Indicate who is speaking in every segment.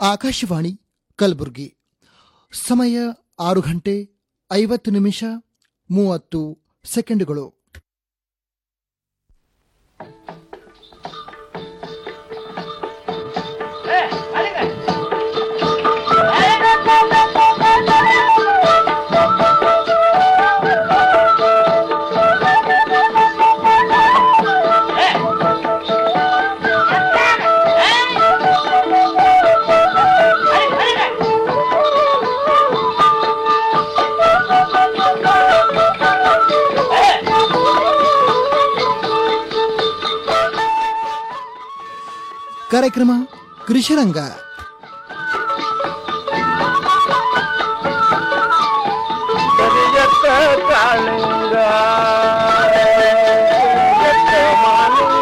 Speaker 1: ಆಕಾಶವಾಣಿ ಕಲಬುರಗಿ ಸಮಯ ಆರು ಗಂಟೆ ಐವತ್ತು ನಿಮಿಷ ಮೂವತ್ತು ಸೆಕೆಂಡುಗಳು ಕಾರ್ಯಕ್ರಮ ಕೃಷಿರಂಗ
Speaker 2: ಕರಿಯತ್ತ ಕಾಳಿಂಗ ಕರಿಯತ್ತ ಮಾಲಿಂಗ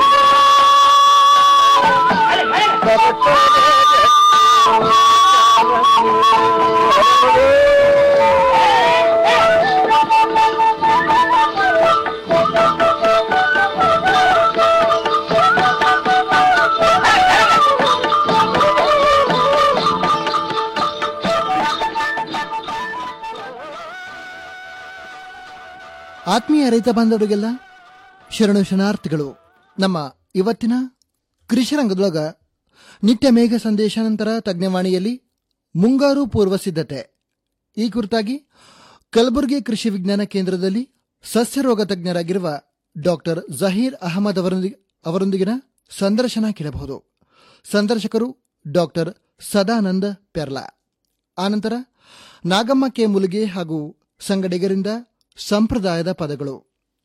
Speaker 1: ಆತ್ಮೀಯ ರೈತ ಬಾಂಧವರಿಗೆಲ್ಲ ಶರಣು ಶರಣಾರ್ಥಿಗಳು ನಮ್ಮ ಇವತ್ತಿನ ಕೃಷಿರಂಗದೊಳಗ ನಿತ್ಯ ಮೇಘ ಸಂದೇಶ ನಂತರ ತಜ್ಞವಾಣಿಯಲ್ಲಿ ಮುಂಗಾರು ಪೂರ್ವ ಸಿದ್ಧತೆ ಈ ಕುರಿತಾಗಿ ಕಲಬುರಗಿ ಕೃಷಿ ವಿಜ್ಞಾನ ಕೇಂದ್ರದಲ್ಲಿ ಸಸ್ಯರೋಗ ತಜ್ಞರಾಗಿರುವ ಡಾಕ್ಟರ್ ಜಹೀರ್ ಅಹಮದ್ ಅವರೊಂದಿಗೆ ಅವರೊಂದಿಗಿನ ಸಂದರ್ಶನ ಕೇಳಬಹುದು ಸಂದರ್ಶಕರು ಡಾಕ್ಟರ್ ಸದಾನಂದ ಪೆರ್ಲಾ ಆನಂತರ ನಾಗಮ್ಮ ಕೆ ಮುಲುಗೆ ಹಾಗೂ ಸಂಗಡಿಗರಿಂದ ಸಂಪ್ರದಾಯದ ಪದಗಳು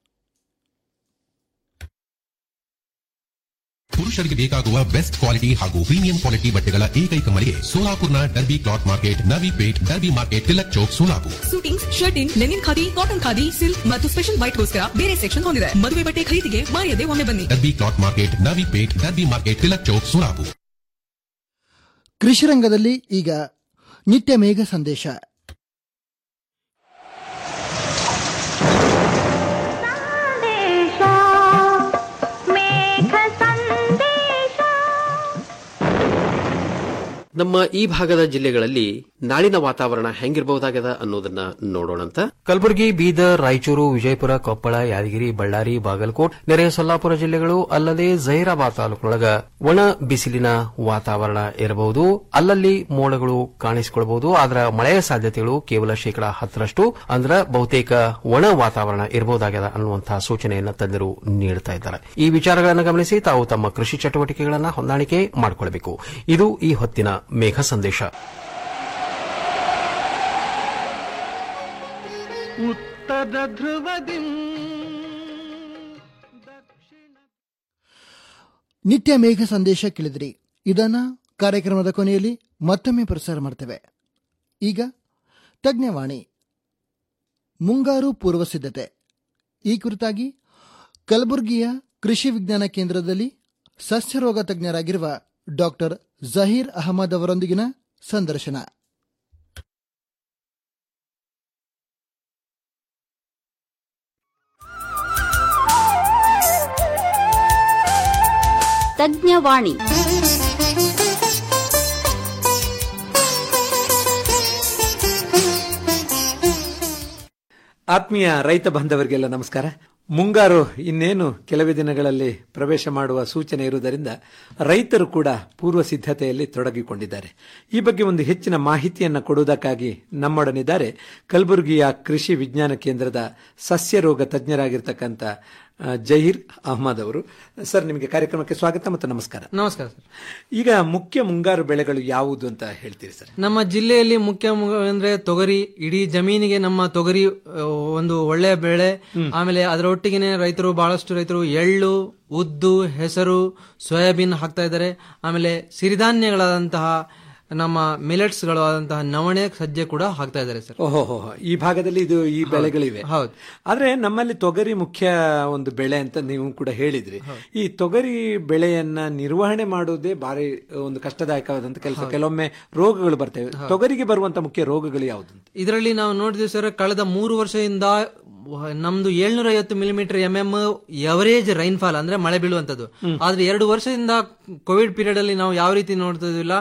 Speaker 3: ಪುರುಷರಿಗೆ ಬೇಕಾಗುವ ಬೆಸ್ಟ್ ಕ್ವಾಲಿಟಿ ಹಾಗೂ ಪ್ರೀಮಿಯಂ ಕ್ವಾಲಿಟಿ ಬಟ್ಟೆಗಳ ಏಕೈಕ ಮಳಿಗೆ ಸೋಲಾಪುರ್ನ Derby cloth market Navi Peth Derby market Tilak Chowk Solapur
Speaker 4: suitings shirting linen khadi cotton khadi silk ಮತ್ತು ಸ್ಪೆಷಲ್ ವೈಟ್ಗೋಸ್ಕರ ಬೇರೆ ಸೆಕ್ಷನ್ ಹೊಂದಿದೆ ಮದುವೆ ಬಟ್ಟೆ ಖರೀದಿಗೆ ಮಾಯದೆ ಒಮ್ಮೆ ಬನ್ನಿ
Speaker 3: Derby cloth market Navi Peth Derby market Tilak Chowk Solapur
Speaker 1: ಕೃಷಿರಂಗದಲ್ಲಿ ಈಗ ನಿತ್ಯ ಮೇಘ ಸಂದೇಶ
Speaker 5: ಸಂದೇಶ ಮೇಘ ಸಂದೇಶ
Speaker 6: ನಮ್ಮ ಈ ಭಾಗದ ಜಿಲ್ಲೆಗಳಲ್ಲಿ ನಾಳಿನ ವಾತಾವರಣ ಹೆಂಗಿರಬಹುದಾಗದ ಅನ್ನೋದನ್ನ ನೋಡೋಣಂತ ಕಲಬುರಗಿ ಬೀದರ್ ರಾಯಚೂರು ವಿಜಯಪುರ ಕೊಪ್ಪಳ ಯಾದಗಿರಿ ಬಳ್ಳಾರಿ ಬಾಗಲಕೋಟ್ ನೆರೆ ಸೊಲ್ಲಾಪುರ ಜಿಲ್ಲೆಗಳು ಅಲ್ಲದೆ ಜಹೀರಾಬಾದ್ ತಾಲೂಕಿನೊಳಗ ಒಣ ಬಿಸಿಲಿನ ವಾತಾವರಣ ಇರಬಹುದು ಅಲ್ಲಲ್ಲಿ ಮೋಡಗಳು ಕಾಣಿಸಿಕೊಳ್ಳಬಹುದು ಆದ್ರ ಮಳೆಯ ಸಾಧ್ಯತೆಗಳು ಕೇವಲ ಶೇಕಡಾ ಹತ್ತರಷ್ಟು ಅಂದ್ರ ಬಹುತೇಕ ಒಣ ವಾತಾವರಣ ಇರಬಹುದಾಗ್ಯದ ಅನ್ನುವಂತಹ ಸೂಚನೆಯನ್ನ ತಜ್ಞರು ನೀಡುತ್ತಾ ಇದ್ದಾರೆ ಈ ವಿಚಾರಗಳನ್ನು ಗಮನಿಸಿ ತಾವು ತಮ್ಮ ಕೃಷಿ ಚಟುವಟಿಕೆಗಳನ್ನು ಹೊಂದಾಣಿಕೆ ಮಾಡಿಕೊಳ್ಳಬೇಕು ಇದು ಈ ಹೊತ್ತಿನ ಮೇಘ ಸಂದೇಶ
Speaker 2: ಉತ್ತರ ಧ್ರುವದಿ
Speaker 1: ನಿತ್ಯ ಮೇಘ ಸಂದೇಶ ಕೇಳಿದ್ರಿ ಇದನ್ನ ಕಾರ್ಯಕ್ರಮದ ಕೊನೆಯಲ್ಲಿ ಮತ್ತೊಮ್ಮೆ ಪ್ರಸಾರ ಮಾಡ್ತೇವೆ ಈಗ ತಜ್ಞವಾಣಿ ಮುಂಗಾರು ಪೂರ್ವ ಸಿದ್ಧತೆ ಈ ಕುರಿತಾಗಿ ಕಲಬುರಗಿಯ ಕೃಷಿ ವಿಜ್ಞಾನ ಕೇಂದ್ರದಲ್ಲಿ ಸಸ್ಯರೋಗ ತಜ್ಞರಾಗಿರುವ ಡಾಕ್ಟರ್ ಜಹೀರ್ ಅಹಮದ್ ಅವರೊಂದಿಗಿನ ಸಂದರ್ಶನ
Speaker 7: ತಜ್ಞವಾಣಿ
Speaker 8: ಆತ್ಮೀಯ ರೈತ ಬಾಂಧವರಿಗೆಲ್ಲ ನಮಸ್ಕಾರ ಮುಂಗಾರು ಇನ್ನೇನು ಕೆಲವೇ ದಿನಗಳಲ್ಲಿ ಪ್ರವೇಶ ಮಾಡುವ ಸೂಚನೆ ಇರುವುದರಿಂದ ರೈತರು ಕೂಡ ಪೂರ್ವ ಸಿದ್ಧತೆಯಲ್ಲಿ ತೊಡಗಿಕೊಂಡಿದ್ದಾರೆ ಈ ಬಗ್ಗೆ ಒಂದು ಹೆಚ್ಚಿನ ಮಾಹಿತಿಯನ್ನು ಕೊಡುವುದಕ್ಕಾಗಿ ನಮ್ಮೊಡನಿದ್ದಾರೆ ಕಲಬುರಗಿಯ ಕೃಷಿ ವಿಜ್ಞಾನ ಕೇಂದ್ರದ ಸಸ್ಯ ರೋಗ ತಜ್ಞರಾಗಿರ್ತಕ್ಕಂಥ ಆ, ಜಹೀರ್ ಅಹಮದ್ ಅವರು ಸರ್ ನಿಮಗೆ ಕಾರ್ಯಕ್ರಮಕ್ಕೆ ಸ್ವಾಗತ ಮತ್ತು ನಮಸ್ಕಾರ
Speaker 9: ನಮಸ್ಕಾರ ಸರ್
Speaker 8: ಈಗ ಮುಖ್ಯ ಮುಂಗಾರು ಬೆಳೆಗಳು ಯಾವುದು ಅಂತ ಹೇಳ್ತೀರಿ ಸರ್
Speaker 9: ನಮ್ಮ ಜಿಲ್ಲೆಯಲ್ಲಿ ಮುಖ್ಯ ಮು- ಅಂದ್ರೆ ತೊಗರಿ ಇಡೀ ಜಮೀನಿಗೆ ನಮ್ಮ ತೊಗರಿ ಆ, ಒಂದು ಒಳ್ಳೆಯ ಬೆಳೆ ಆಮೇಲೆ ಅದರೊಟ್ಟಿಗೆನೆ ರೈತರು ಬಹಳಷ್ಟು ರೈತರು ಎಳ್ಳು ಉದ್ದು ಹೆಸರು ಸೋಯಾಬೀನ್ ಹಾಕ್ತಾ ಇದ್ದಾರೆ ಆಮೇಲೆ ಸಿರಿಧಾನ್ಯಗಳಾದಂತಹ ನಮ್ಮ ಮಿಲೆಟ್ಸ್ ಗಳಾದಂತಹ ನವಣೆ ಸಜ್ಜೆ ಕೂಡ ಹಾಕ್ತಾ ಇದ್ದಾರೆ ಸರ್
Speaker 8: ಓಹೋ ಈ ಭಾಗದಲ್ಲಿ ಇದು ಈ ಬೆಳೆಗಳಿವೆ
Speaker 9: ಹೌದು.
Speaker 8: ಆದ್ರೆ ನಮ್ಮಲ್ಲಿ ತೊಗರಿ ಮುಖ್ಯ ಒಂದು ಬೆಳೆ ಅಂತ ನೀವು ಕೂಡ ಹೇಳಿದ್ರಿ ಈ ತೊಗರಿ ಬೆಳೆಯನ್ನ ನಿರ್ವಹಣೆ ಮಾಡುವುದೇ ಬಾರಿ ಒಂದು ಕಷ್ಟದಾಯಕವಾದಂತ ಕೆಲಸ ಕೆಲವೊಮ್ಮೆ ರೋಗಗಳು ಬರ್ತವೆ ತೊಗರಿಗೆ ಬರುವಂತ ಮುಖ್ಯ ರೋಗಗಳು ಯಾವುದು ಅಂತ
Speaker 9: ಇದರಲ್ಲಿ ನಾವು ನೋಡಿದ್ವಿ ಸರ್ ಕಳೆದ ಮೂರು ವರ್ಷದಿಂದ ವ- ನಮ್ದು ಏಳ್ನೂರ ಐವತ್ತು millimetre M M average rainfall ಅಂದ್ರೆ ಮಳೆ ಬೀಳುವಂತದ್ದು ಆದ್ರೆ ಎರಡು ವರ್ಷದಿಂದ ಕೋವಿಡ್ ಪೀರಿಯಡ್ ಅಲ್ಲಿ ನಾವು ಯಾವ ರೀತಿ ನೋಡ್ತಾ ಇದ್ವಿಲ್ಲ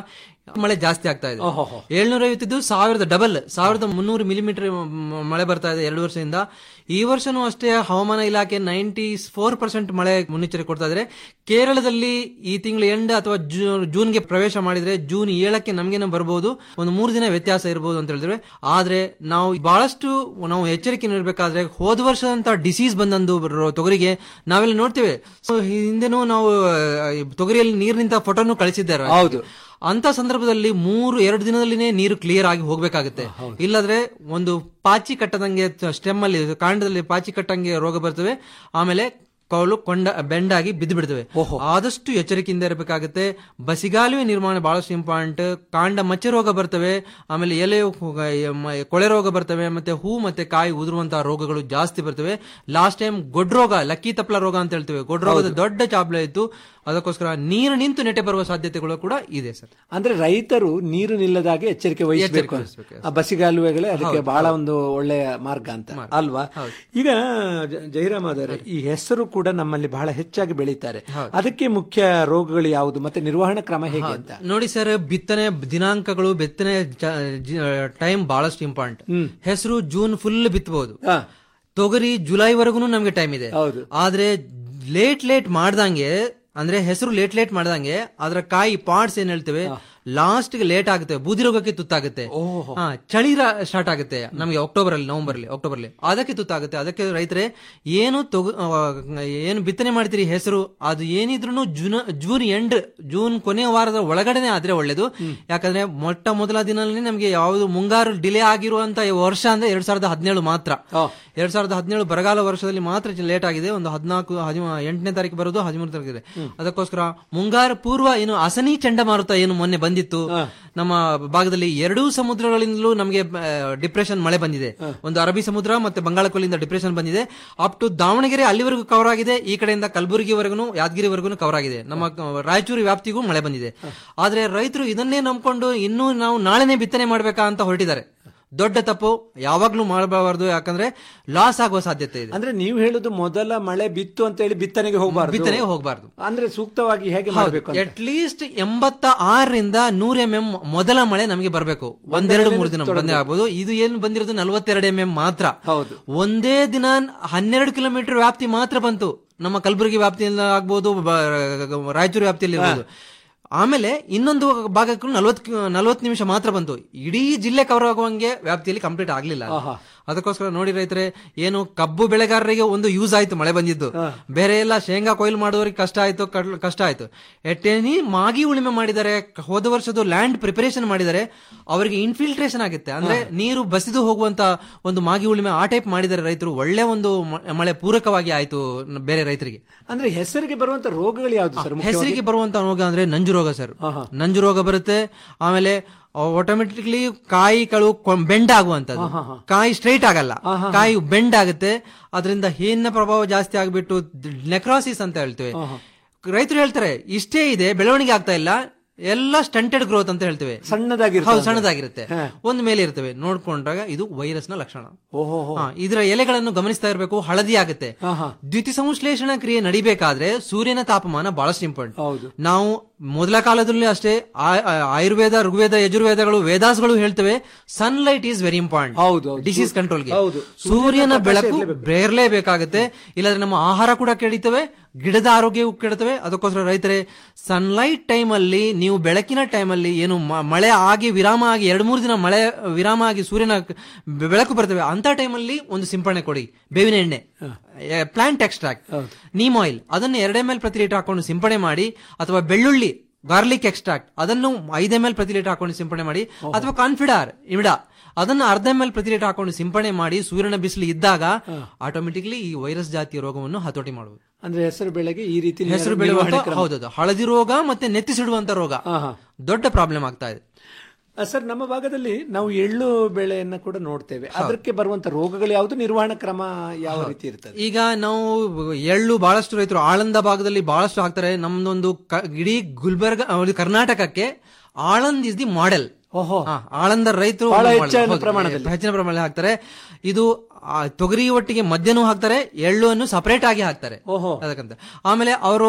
Speaker 9: ಮಳೆ ಜಾಸ್ತಿ ಆಗ್ತಾ ಇದೆ ಏಳ್ನೂರ ಐವತ್ತಿದ್ದು ಸಾವಿರದ ಡಬಲ್ ಸಾವಿರದ ಮುನ್ನೂರು ಮಿಲಿಮೀಟರ್ ಮಳೆ ಬರ್ತಾ ಇದೆ ಎರಡು ವರ್ಷದಿಂದ ಈ ವರ್ಷನೂ ಅಷ್ಟೇ ಹವಾಮಾನ ಇಲಾಖೆ ನೈಂಟಿ ಫೋರ್ ಪರ್ಸೆಂಟ್ ಮಳೆ ಮುನ್ನೆಚ್ಚರಿಕೆ ಕೊಡ್ತಾ ಇದ್ರೆ ಕೇರಳದಲ್ಲಿ ಈ ತಿಂಗಳು ಎಂಡ್ ಅಥವಾ ಜೂ- ಜೂನ್ಗೆ ಪ್ರವೇಶ ಮಾಡಿದ್ರೆ ಜೂನ್ ಏಳಕ್ಕೆ ನಮ್ಗೇನೋ ಬರ್ಬೋದು ಒಂದು ಮೂರು ದಿನ ವ್ಯತ್ಯಾಸ ಇರಬಹುದು ಅಂತ ಹೇಳಿದ್ರೆ ಆದ್ರೆ ನಾವು ಬಹಳಷ್ಟು ನಾವು ಎಚ್ಚರಿಕೆ ನೀಡಬೇಕಾದ್ರೆ ಹೋದ ವರ್ಷದಂತ ಡಿಸೀಸ್ ಬಂದಂದು ಬರೋ ತೊಗರಿಗೆ ನಾವೆಲ್ಲ ನೋಡ್ತೇವೆ ಸೊ ಹಿಂದೆನೂ ನಾವು ಆ, ಈ ತೊಗರಿಯಲ್ಲಿ ನೀರು ನಿಂತ ಫೋಟೋನು ಕಳಿಸಿದ್ದಾರೆ
Speaker 8: ಹೌದು.
Speaker 9: ಅಂತ ಸಂದರ್ಭದಲ್ಲಿ ಮೂರು ಎರಡು ದಿನದಲ್ಲಿನೇ ನೀರು ಕ್ಲಿಯರ್ ಆಗಿ ಹೋಗ್ಬೇಕಾಗುತ್ತೆ ಇಲ್ಲದ್ರೆ ಒಂದು ಪಾಚಿ ಕಟ್ಟದಂಗೆ ಸ್ಟೆಮ್ ಅಲ್ಲಿ ಕಾಂಡದಲ್ಲಿ ಪಾಚಿ ಕಟ್ಟಂಗೆ ರೋಗ ಬರ್ತವೆ ಆಮೇಲೆ ಕೌಲು ಕೊಂಡ ಬೆಂಡಾಗಿ ಬಿದ್ದು ಬಿಡ್ತವೆ ಆದಷ್ಟು ಎಚ್ಚರಿಕೆಯಿಂದ ಇರಬೇಕಾಗುತ್ತೆ ಬಸಿಗಾಲುವೆ ನಿರ್ಮಾಣ ಬಹಳಷ್ಟು ಇಂಪಾರ್ಟೆಂಟ್ ಕಾಂಡ ಮಚ್ಚೆ ರೋಗ ಬರ್ತವೆ ಆಮೇಲೆ ಎಲೆ ಹೂ- ಮ- ಕೊಳೆ ರೋಗ ಬರ್ತವೆ ಮತ್ತೆ ಹೂ ಮತ್ತೆ ಕಾಯಿ ಉದುರುವಂತಹ ರೋಗಗಳು ಜಾಸ್ತಿ ಬರ್ತವೆ ಲಾಸ್ಟ್ ಟೈಮ್ ಗೊಡ್ ರೋಗ ಲಕ್ಕಿ ತಪ್ಲ ರೋಗ ಅಂತ ಹೇಳ್ತೇವೆ ಗೊಡ್ ರೋಗದ ದೊಡ್ಡ ಚಾಪ್ಲೆ ಇತ್ತು ಅದಕ್ಕೋಸ್ಕರ ನೀರು ನಿಂತು ನೆಟ್ಟೆ ಬರುವ ಸಾಧ್ಯತೆಗಳು ಕೂಡ ಇದೆ ಸರ್
Speaker 8: ಅಂದ್ರೆ ರೈತರು ನೀರು ನಿಲ್ಲದಾಗೆ ಎಚ್ಚರಿಕೆ ವಹಿಸಬೇಕು
Speaker 9: ವಹಿಸ್ಬೇಕು,
Speaker 8: ಆ ಬಸಿಗಾಲುವೆಗಳೇ ಅದಕ್ಕೆ ಬಹಳ ಒಂದು ಒಳ್ಳೆಯ ಮಾರ್ಗ ಅಂತ ಅಲ್ವಾ ಈಗ ಜ- ಜಯರಾಮ್ ಅವರೇ ಈ ಹೆಸರು ಕೂಡ ನಮ್ಮಲ್ಲಿ ಬಹಳ ಹೆಚ್ಚಾಗಿ ಬೆಳೀತಾರೆ ಅದಕ್ಕೆ ಮುಖ್ಯ ರೋಗಗಳು ಯಾವುದು ಮತ್ತೆ ನಿರ್ವಹಣಾ ಕ್ರಮ ಹೇಗೆ ಅಂತ
Speaker 9: ನೋಡಿ ಸರ್ ಬಿತ್ತನೆ ದಿನಾಂಕಗಳು ಬಿತ್ತನೆ ಟೈಮ್ ಬಹಳಷ್ಟು ಇಂಪಾರ್ಟೆಂಟ್ ಹೆಸರು ಜೂನ್ ಫುಲ್ ಬಿತ್ತಬಹುದು
Speaker 8: ಹಾ.
Speaker 9: ತೊಗರಿ ಜುಲೈವರೆಗೂ ನಮ್ಗೆ ಟೈಮ್ ಇದೆ
Speaker 8: ಹೌದು.
Speaker 9: ಆದ್ರೆ ಲೇಟ್ ಲೇಟ್ ಮಾಡ್ದಂಗೆ ಅಂದ್ರೆ ಹೆಸರು ಲೇಟ್ ಲೇಟ್ ಮಾಡ್ದಂಗೆ ಅದರ ಕಾಯಿ ಪಾರ್ಟ್ಸ್ ಏನ್ ಹೇಳ್ತೇವೆ ಲಾಸ್ಟ್ ಗೆ ಲೇಟ್ ಆಗುತ್ತೆ ಬೂದಿ ರೋಗಕ್ಕೆ ತುತ್ತಾಗುತ್ತೆ ಹಾ, ಚಳಿ ಸ್ಟಾರ್ಟ್ ಆಗುತ್ತೆ ನಮಗೆ ಅಕ್ಟೋಬರ್ ಅಲ್ಲಿ ನವೆಂಬರ್ ಅಲ್ಲಿ ಅಕ್ಟೋಬರ್ ಅಲ್ಲಿ ಅದಕ್ಕೆ ತುತ್ತಾಗುತ್ತೆ ಅದಕ್ಕೆ ರೈತರೇ ಏನು ತೊಗ ಆ, ಏನು ಬಿತ್ತನೆ ಮಾಡ್ತೀರಿ ಹೆಸರು ಅದು ಏನಿದ್ರು ಜೂನ್ ಜೂನ್ ಎಂಡ್ ಜೂನ್ ಕೊನೆಯ ವಾರದ ಒಳಗಡೆನೆ ಆದ್ರೆ ಒಳ್ಳೇದು ಯಾಕಂದ್ರೆ ಮೊಟ್ಟ ಮೊದಲ ದಿನದಲ್ಲಿ ನಮಗೆ ಯಾವುದು ಮುಂಗಾರು ಡಿಲೇ ಆಗಿರುವಂತ ವರ್ಷ ಅಂದ್ರೆ ಎರಡ್ ಸಾವಿರದ ಹದಿನೇಳು ಮಾತ್ರ ಎರಡ್ ಸಾವಿರದ ಹದಿನೇಳು ಬರಗಾಲ ವರ್ಷದಲ್ಲಿ ಮಾತ್ರ ಲೇಟ್ ಆಗಿದೆ ಒಂದು ಹದಿನಾಲ್ಕು ಹದಿಮ- ಎಂಟನೇ ತಾರೀಕು ಬರೋದು ಹದಿಮೂರು ತಾರೀಕು ಇದೆ ಅದಕ್ಕೋಸ್ಕರ ಮುಂಗಾರು ಪೂರ್ವ ಏನು ಅಸನಿ ಚಂಡಮಾರುತ ಏನು ಮೊನ್ನೆ ಬಂದಿತ್ತು ನಮ್ಮ ಭಾಗದಲ್ಲಿ ಎರಡೂ ಸಮುದ್ರಗಳಿಂದಲೂ ನಮಗೆ ಡಿಪ್ರೆಷನ್ ಮಳೆ ಬಂದಿದೆ ಒಂದು ಅರಬ್ಬಿ ಸಮುದ್ರ ಮತ್ತೆ ಬಂಗಾಳಕೊಲ್ಲಿಂದ ಡಿಪ್ರೆಷನ್ ಬಂದಿದೆ ಅಪ್ ಟು ದಾವಣಗೆರೆ ಅಲ್ಲಿವರೆಗೂ ಕವರ್ ಆಗಿದೆ ಈ ಕಡೆಯಿಂದ ಕಲಬುರಗಿವರೆಗೂ ಯಾದಗಿರಿವರೆಗೂ ಕವರ್ ಆಗಿದೆ ನಮ್ಮ ಕ- ರಾಯಚೂರು ವ್ಯಾಪ್ತಿಗೂ ಮಳೆ ಬಂದಿದೆ ಆದ್ರೆ ರೈತರು ಇದನ್ನೇ ನಂಬ್ಕೊಂಡು ಇನ್ನೂ ನಾವು ನಾಳೆನೆ ಬಿತ್ತನೆ ಮಾಡ್ಬೇಕಾ ಅಂತ ಹೊರಟಿದ್ದಾರೆ ದೊಡ್ಡ ತಪ್ಪು ಯಾವಾಗ್ಲೂ ಮಾಡಬಾರದು ಯಾಕಂದ್ರೆ ಲಾಸ್ ಆಗುವ ಸಾಧ್ಯತೆ ಇದೆ
Speaker 8: ಅಂದ್ರೆ ನೀವು ಹೇಳುದು ಮೊದಲ ಮಳೆ ಬಿತ್ತು ಅಂತ ಹೇಳಿ ಬಿತ್ತನೆಗೆ ಹೋಗಬಾರ್ದು
Speaker 9: ಬಿತ್ತನೆಗೆ ಹೋಗಬಾರ್ದು
Speaker 8: ಅಂದ್ರೆ ಸೂಕ್ತವಾಗಿ ಹೇಗೆ ಮಾಡಬೇಕು ಅಂತ
Speaker 9: ಅಟ್ ಲೀಸ್ಟ್ ಎಂಬತ್ತ ಆರರಿಂದ ನೂರ ಎಂ ಎಂ ಮೊದಲ ಮಳೆ ನಮಗೆ ಬರಬೇಕು ಒಂದೆರಡು ಮೂರು ದಿನ ಬಂದೇ ಆಗ್ಬೋದು ಇದು ಏನು ಬಂದಿರೋದು ನಲವತ್ತೆರಡು ಎಂ ಎಂ ಮಾತ್ರ
Speaker 8: ಹೌದು.
Speaker 9: ಒಂದೇ ದಿನ ಹನ್ನೆರಡು ಕಿಲೋಮೀಟರ್ ವ್ಯಾಪ್ತಿ ಮಾತ್ರ ಬಂತು ನಮ್ಮ ಕಲಬುರಗಿ ವ್ಯಾಪ್ತಿಯಿಂದ ಆಗ್ಬೋದು ಬ- ರಾಯಚೂರು ವ್ಯಾಪ್ತಿಯಲ್ಲಿ ಇರ್ಬೋದು ಆಮೇಲೆ ಇನ್ನೊಂದು ಭಾಗಕ್ಕೂ ನಲ್ವತ್ ನಲ್ವತ್ತು ನಿಮಿಷ ಮಾತ್ರ ಬಂತು ಇಡೀ ಜಿಲ್ಲೆ ಕವರ್ ಆಗುವಂಗೆ ವ್ಯಾಪ್ತಿಯಲ್ಲಿ ಕಂಪ್ಲೀಟ್ ಆಗ್ಲಿಲ್ಲ ಅದು. ಅದಕ್ಕೋಸ್ಕರ ನೋಡಿ ರೈತರೆ ಏನು ಕಬ್ಬು ಬೆಳೆಗಾರರಿಗೆ ಒಂದು ಯೂಸ್ ಆಯ್ತು ಮಳೆ ಬಂದಿದ್ದು ಬೇರೆ ಎಲ್ಲ ಶೇಂಗಾ ಕೊಯ್ಲು ಮಾಡುವವರಿಗೆ ಕಷ್ಟ ಆಯ್ತು ಕಡ್ಲ್- ಕಷ್ಟ ಆಯ್ತು ಎಟ್ಟೇನಿ ಮಾಗಿ ಉಳಿಮೆ ಮಾಡಿದ್ದಾರೆ ಹೋದ ವರ್ಷದ ಲ್ಯಾಂಡ್ ಪ್ರಿಪರೇಷನ್ ಮಾಡಿದ್ದಾರೆ ಅವರಿಗೆ ಇನ್ಫಿಲ್ಟ್ರೇಷನ್ ಆಗುತ್ತೆ ಅಂದ್ರೆ ನೀರು ಬಸಿದು ಹೋಗುವಂತ ಒಂದು ಮಾಗಿ ಉಳಿಮೆ ಆ ಟೈಪ್ ಮಾಡಿದ್ದಾರೆ ರೈತರು ಒಳ್ಳೆ ಒಂದು ಮ- ಮಳೆ ಪೂರಕವಾಗಿ ಆಯ್ತು ನ- ಬೇರೆ ರೈತರಿಗೆ
Speaker 8: ಅಂದ್ರೆ ಹೆಸರಿಗೆ ಬರುವಂತ ರೋಗಗಳು ಯಾವ್ದು ಸರ್ ಮುಖ್ಯವಾಗಿ?
Speaker 9: ಹೆಸರಿಗೆ ಬರುವಂತ ರೋಗ ಅಂದ್ರೆ ನಂಜು ರೋಗ ಸರ್ ನಂಜು ರೋಗ ಬರುತ್ತೆ ಆಮೇಲೆ ಆಟೋಮೆಟಿಕ್ಲಿ ಕಾಯಿ ಕಳು ಬೆಂಡ್ ಆಗುವಂತದ್ದು ಕಾಯಿ ಸ್ಟ್ರೈಟ್ ಆಗಲ್ಲ ಕಾಯಿ ಬೆಂಡ್ ಆಗುತ್ತೆ ಅದರಿಂದ ಹೇನ ಪ್ರಭಾವ ಜಾಸ್ತಿ ಆಗ್ಬಿಟ್ಟು ನೆಕ್ರಾಸಿಸ್ ಅಂತ ಹೇಳ್ತೇವೆ ರೈತರು ಹೇಳ್ತಾರೆ ಇಷ್ಟೇ ಇದೆ ಬೆಳವಣಿಗೆ ಆಗ್ತಾ ಇಲ್ಲ ಎಲ್ಲ ಸ್ಟಂಟೆಡ್ ಗ್ರೋತ್ ಅಂತ ಹೇಳ್ತೇವೆ
Speaker 8: ಸಣ್ಣದಾಗಿರ್ತದೆ
Speaker 9: ಹೌದು ಸಣ್ಣದಾಗಿರುತ್ತೆ ಒಂದ್ ಮೇಲೆ ಇರ್ತವೆ ನೋಡ್ಕೊಂಡಾಗ ಇದು ವೈರಸ್ ನ ಲಕ್ಷಣ
Speaker 8: ಓಹೋ
Speaker 9: ಹಾ, ಇದರ ಎಲೆಗಳನ್ನು ಗಮನಿಸ್ತಾ ಇರಬೇಕು ಹಳದಿ ಆಗುತ್ತೆ ದ್ಯುತಿ ಸಂಶ್ಲೇಷಣಾ ಕ್ರಿಯೆ ನಡಿಬೇಕಾದ್ರೆ ಸೂರ್ಯನ ತಾಪಮಾನ ಬಹಳಷ್ಟು ಇಂಪಾರ್ಟೆಂಟ್
Speaker 8: ಹೌದು.
Speaker 9: ನಾವು ಮೊದಲ ಕಾಲದಲ್ಲಿ ಅಷ್ಟೇ ಆ- ಆ- ಆಯುರ್ವೇದ ಋಗ್ವೇದ ಯಜುರ್ವೇದಗಳು ವೇದಾಸ್ಗಳು ಹೇಳ್ತವೆ ಸನ್ಲೈಟ್ ಈಸ್ ವೆರಿ ಇಂಪಾರ್ಟೆಂಟ್
Speaker 8: ಹೌದು, ಹೌದು.
Speaker 9: ಡಿಸೀಸ್ ಕಂಟ್ರೋಲ್ಗೆ
Speaker 8: ಹೌದು.
Speaker 9: ಸೂರ್ಯನ ಬೆಳಕು ಬೇರ್ಲೇಬೇಕಾಗುತ್ತೆ ಇಲ್ಲಾಂದ್ರೆ ನಮ್ಮ ಆಹಾರ ಕೂಡ ಕೆಡಿತವೆ ಗಿಡದ ಆರೋಗ್ಯವು ಕೆಡುತ್ತವೆ ಅದಕ್ಕೋಸ್ಕರ ರೈತರೇ ಸನ್ಲೈಟ್ ಟೈಮ್ ಅಲ್ಲಿ ನೀವು ಬೆಳಕಿನ ಟೈಮ್ ಅಲ್ಲಿ ಏನು ಮ- ಮಳೆ ಆಗಿ ವಿರಾಮ ಆಗಿ ಎರಡ್ ಮೂರು ದಿನ ಮಳೆ ವಿರಾಮ ಆಗಿ ಸೂರ್ಯನ ಬೆ- ಬೆಳಕು ಬರ್ತವೆ ಅಂತ ಟೈಮ್ ಅಲ್ಲಿ ಒಂದು ಸಿಂಪರಣೆ ಕೊಡಿ ಬೇವಿನ ಎಣ್ಣೆ ಪ್ಲಾಂಟ್ ಎಕ್ಸ್ಟ್ರಾಕ್ಟ್ ನೀಮ್ ಆಯಿಲ್ ಅದನ್ನು ಎರಡ್ ಎಂ ಎಲ್ ಪ್ರತಿ ಲೀಟರ್ ಹಾಕೊಂಡು ಸಿಂಪಡಣೆ ಮಾಡಿ ಅಥವಾ ಬೆಳ್ಳುಳ್ಳಿ ಗಾರ್ಲಿಕ್ ಎಕ್ಸ್ಟ್ರಾಕ್ಟ್ ಅದನ್ನು ಐದು ಎಂ ಎಲ್ ಪ್ರತಿ ಲೀಟರ್ ಹಾಕೊಂಡು ಸಿಂಪಡಣೆ ಮಾಡಿ ಅಥವಾ ಕಾನ್ಫಿಡಾರ್ ಇವಿಡ ಅದನ್ನು ಅರ್ಧ ಎಂ ಎಲ್ ಪ್ರತಿ ಲೀಟರ್ ಹಾಕೊಂಡು ಸಿಂಪಡಣೆ ಮಾಡಿ ಸೂರ್ಯನ ಬಿಸಿಲು ಇದ್ದಾಗ ಆಟೋಮೆಟಿಕ್ಲಿ ಈ ವೈರಸ್ ಜಾತಿಯ ರೋಗವನ್ನು ಹತೋಟಿ ಮಾಡುವುದು
Speaker 8: ಅಂದ್ರೆ ಹೆಸರು ಬೆಳೆಗೆ ಈ ರೀತಿ
Speaker 9: ಹೆಸರು
Speaker 8: ನಿರ್ವಹಣೆ
Speaker 9: ಬೆಳೆಯುವಂತ
Speaker 8: ಕ್ರಮ.
Speaker 9: ಹೌದೌದು ಹಳದಿ ರೋಗ ಮತ್ತೆ ನೆತ್ತಿಸಿಡುವಂತ ರೋಗ ದೊಡ್ಡ ಪ್ರಾಬ್ಲಮ್ ಆಗ್ತಾ ಇದೆ
Speaker 8: ಆ, ಸರ್ ನಮ್ಮ ಭಾಗದಲ್ಲಿ ನಾವು ಎಳ್ಳು ಬೆಳೆಯನ್ನ ಕೂಡ ನೋಡ್ತೇವೆ ಅದಕ್ಕೆ ಬರುವಂತ ರೋಗಗಳು ಯಾವುದು ನಿರ್ವಹಣಾ ಕ್ರಮ ಯಾವ ರೀತಿ ಇರ್ತದೆ
Speaker 9: ಈಗ ನಾವು ಎಳ್ಳು ಬಹಳಷ್ಟು ರೈತರು ಆಳಂದ ಭಾಗದಲ್ಲಿ ಬಹಳಷ್ಟು ಹಾಕ್ತಾರೆ ನಮ್ದೊಂದು ಕ- ಇಡೀ ಗುಲ್ಬರ್ಗ ಆ, ಕರ್ನಾಟಕಕ್ಕೆ ಆಳಂದ್ ಇಸ್ ದಿ ಮಾಡೆಲ್
Speaker 8: ಓಹೋ
Speaker 9: ಆಳಂದ ರೈತರು
Speaker 8: ಬಹಳ
Speaker 9: ಒಂದು
Speaker 8: ಹೆಚ್ಚಿನ
Speaker 9: model. ಹೌದು,
Speaker 8: ಪ್ರಮಾಣದಲ್ಲಿ.
Speaker 9: ಹೆಚ್ಚಿನ ಪ್ರಮಾಣದಲ್ಲಿ ಹಾಕ್ತಾರೆ ಇದು ಆ ತೊಗರಿ ಒಟ್ಟಿಗೆ ಮದ್ಯನೂ ಹಾಕ್ತಾರೆ ಎಳ್ಳುವನ್ನು ಸಪರೇಟ್ ಆಗಿ ಹಾಕ್ತಾರೆ
Speaker 8: ಓಹೋ.
Speaker 9: ಅದಕ್ಕಂತ ಆಮೇಲೆ ಅವರು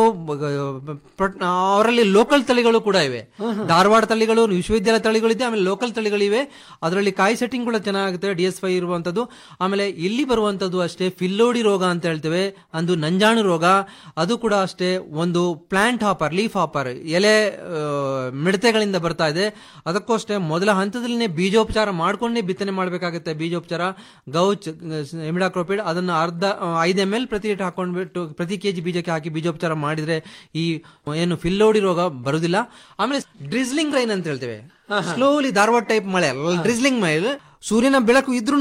Speaker 9: ಅವರಲ್ಲಿ ಲೋಕಲ್ ತಳಿಗಳು ಕೂಡ ಇವೆ ಧಾರವಾಡ ತಳಿಗಳು ವಿಶ್ವವಿದ್ಯಾಲಯ ತಳಿಗಳು ಇದೆ ಆಮೇಲೆ ಲೋಕಲ್ ತಳಿಗಳಿವೆ ಅದರಲ್ಲಿ ಕಾಯಿ ಸೆಟ್ಟಿಂಗ್ ಕೂಡ ಚೆನ್ನಾಗುತ್ತೆ ಡಿ ಎಸ್ ಫೈ ಇರುವಂತದ್ದು ಆಮೇಲೆ ಇಲ್ಲಿ ಬರುವಂತದ್ದು ಅಷ್ಟೇ ಫಿಲ್ಲೋಡಿ ರೋಗ ಅಂತ ಹೇಳ್ತೇವೆ ಒಂದು ನಂಜಾಣು ರೋಗ ಅದು ಕೂಡ ಅಷ್ಟೇ ಒಂದು ಪ್ಲಾಂಟ್ ಹಾಪರ್ ಲೀಫ್ ಹಾಪರ್ ಎಲೆ ಆ, ಮಿಡತೆಗಳಿಂದ ಬರ್ತಾ ಇದೆ ಅದಕ್ಕೂ ಅಷ್ಟೇ ಮೊದಲ ಹಂತದಲ್ಲಿನೇ ಬೀಜೋಪಚಾರ ಮಾಡ್ಕೊಂಡೇ ಬಿತ್ತನೆ ಮಾಡಬೇಕಾಗುತ್ತೆ ಬೀಜೋಪಚಾರ ಗೌಚ್ ಎಮಿಡಾಕ್ರೋಪಿಡ್ ಅದನ್ನು ಅರ್ಧ ಐದು ಎಮ್ ಎಲ್ ಪ್ರತಿ ಲೀಟರ್ ಹಾಕೊಂಡ್ಬಿಟ್ಟು ಪ್ರತಿ ಕೆಜಿ ಬೀಜಕ್ಕೆ ಹಾಕಿ ಬೀಜೋಪಚಾರ ಮಾಡಿದ್ರೆ ಈ ಏನು ಫಿಲ್ಲೋಡಿ ರೋಗ ಬರುದಿಲ್ಲ ಆಮೇಲೆ ಡ್ರಿಸ್ಲಿಂಗ್ ರೈನ್ ಅಂತ ಹೇಳ್ತೇವೆ ಸ್ಲೋಲಿ ಧಾರವಾಡ ಟೈಪ್ ಮಳೆ ಡ್ರಿಸ್ಲಿಂಗ್ ಮೇಲೆ ಸೂರ್ಯನ ಬೆಳಕು ಇದ್ರೂ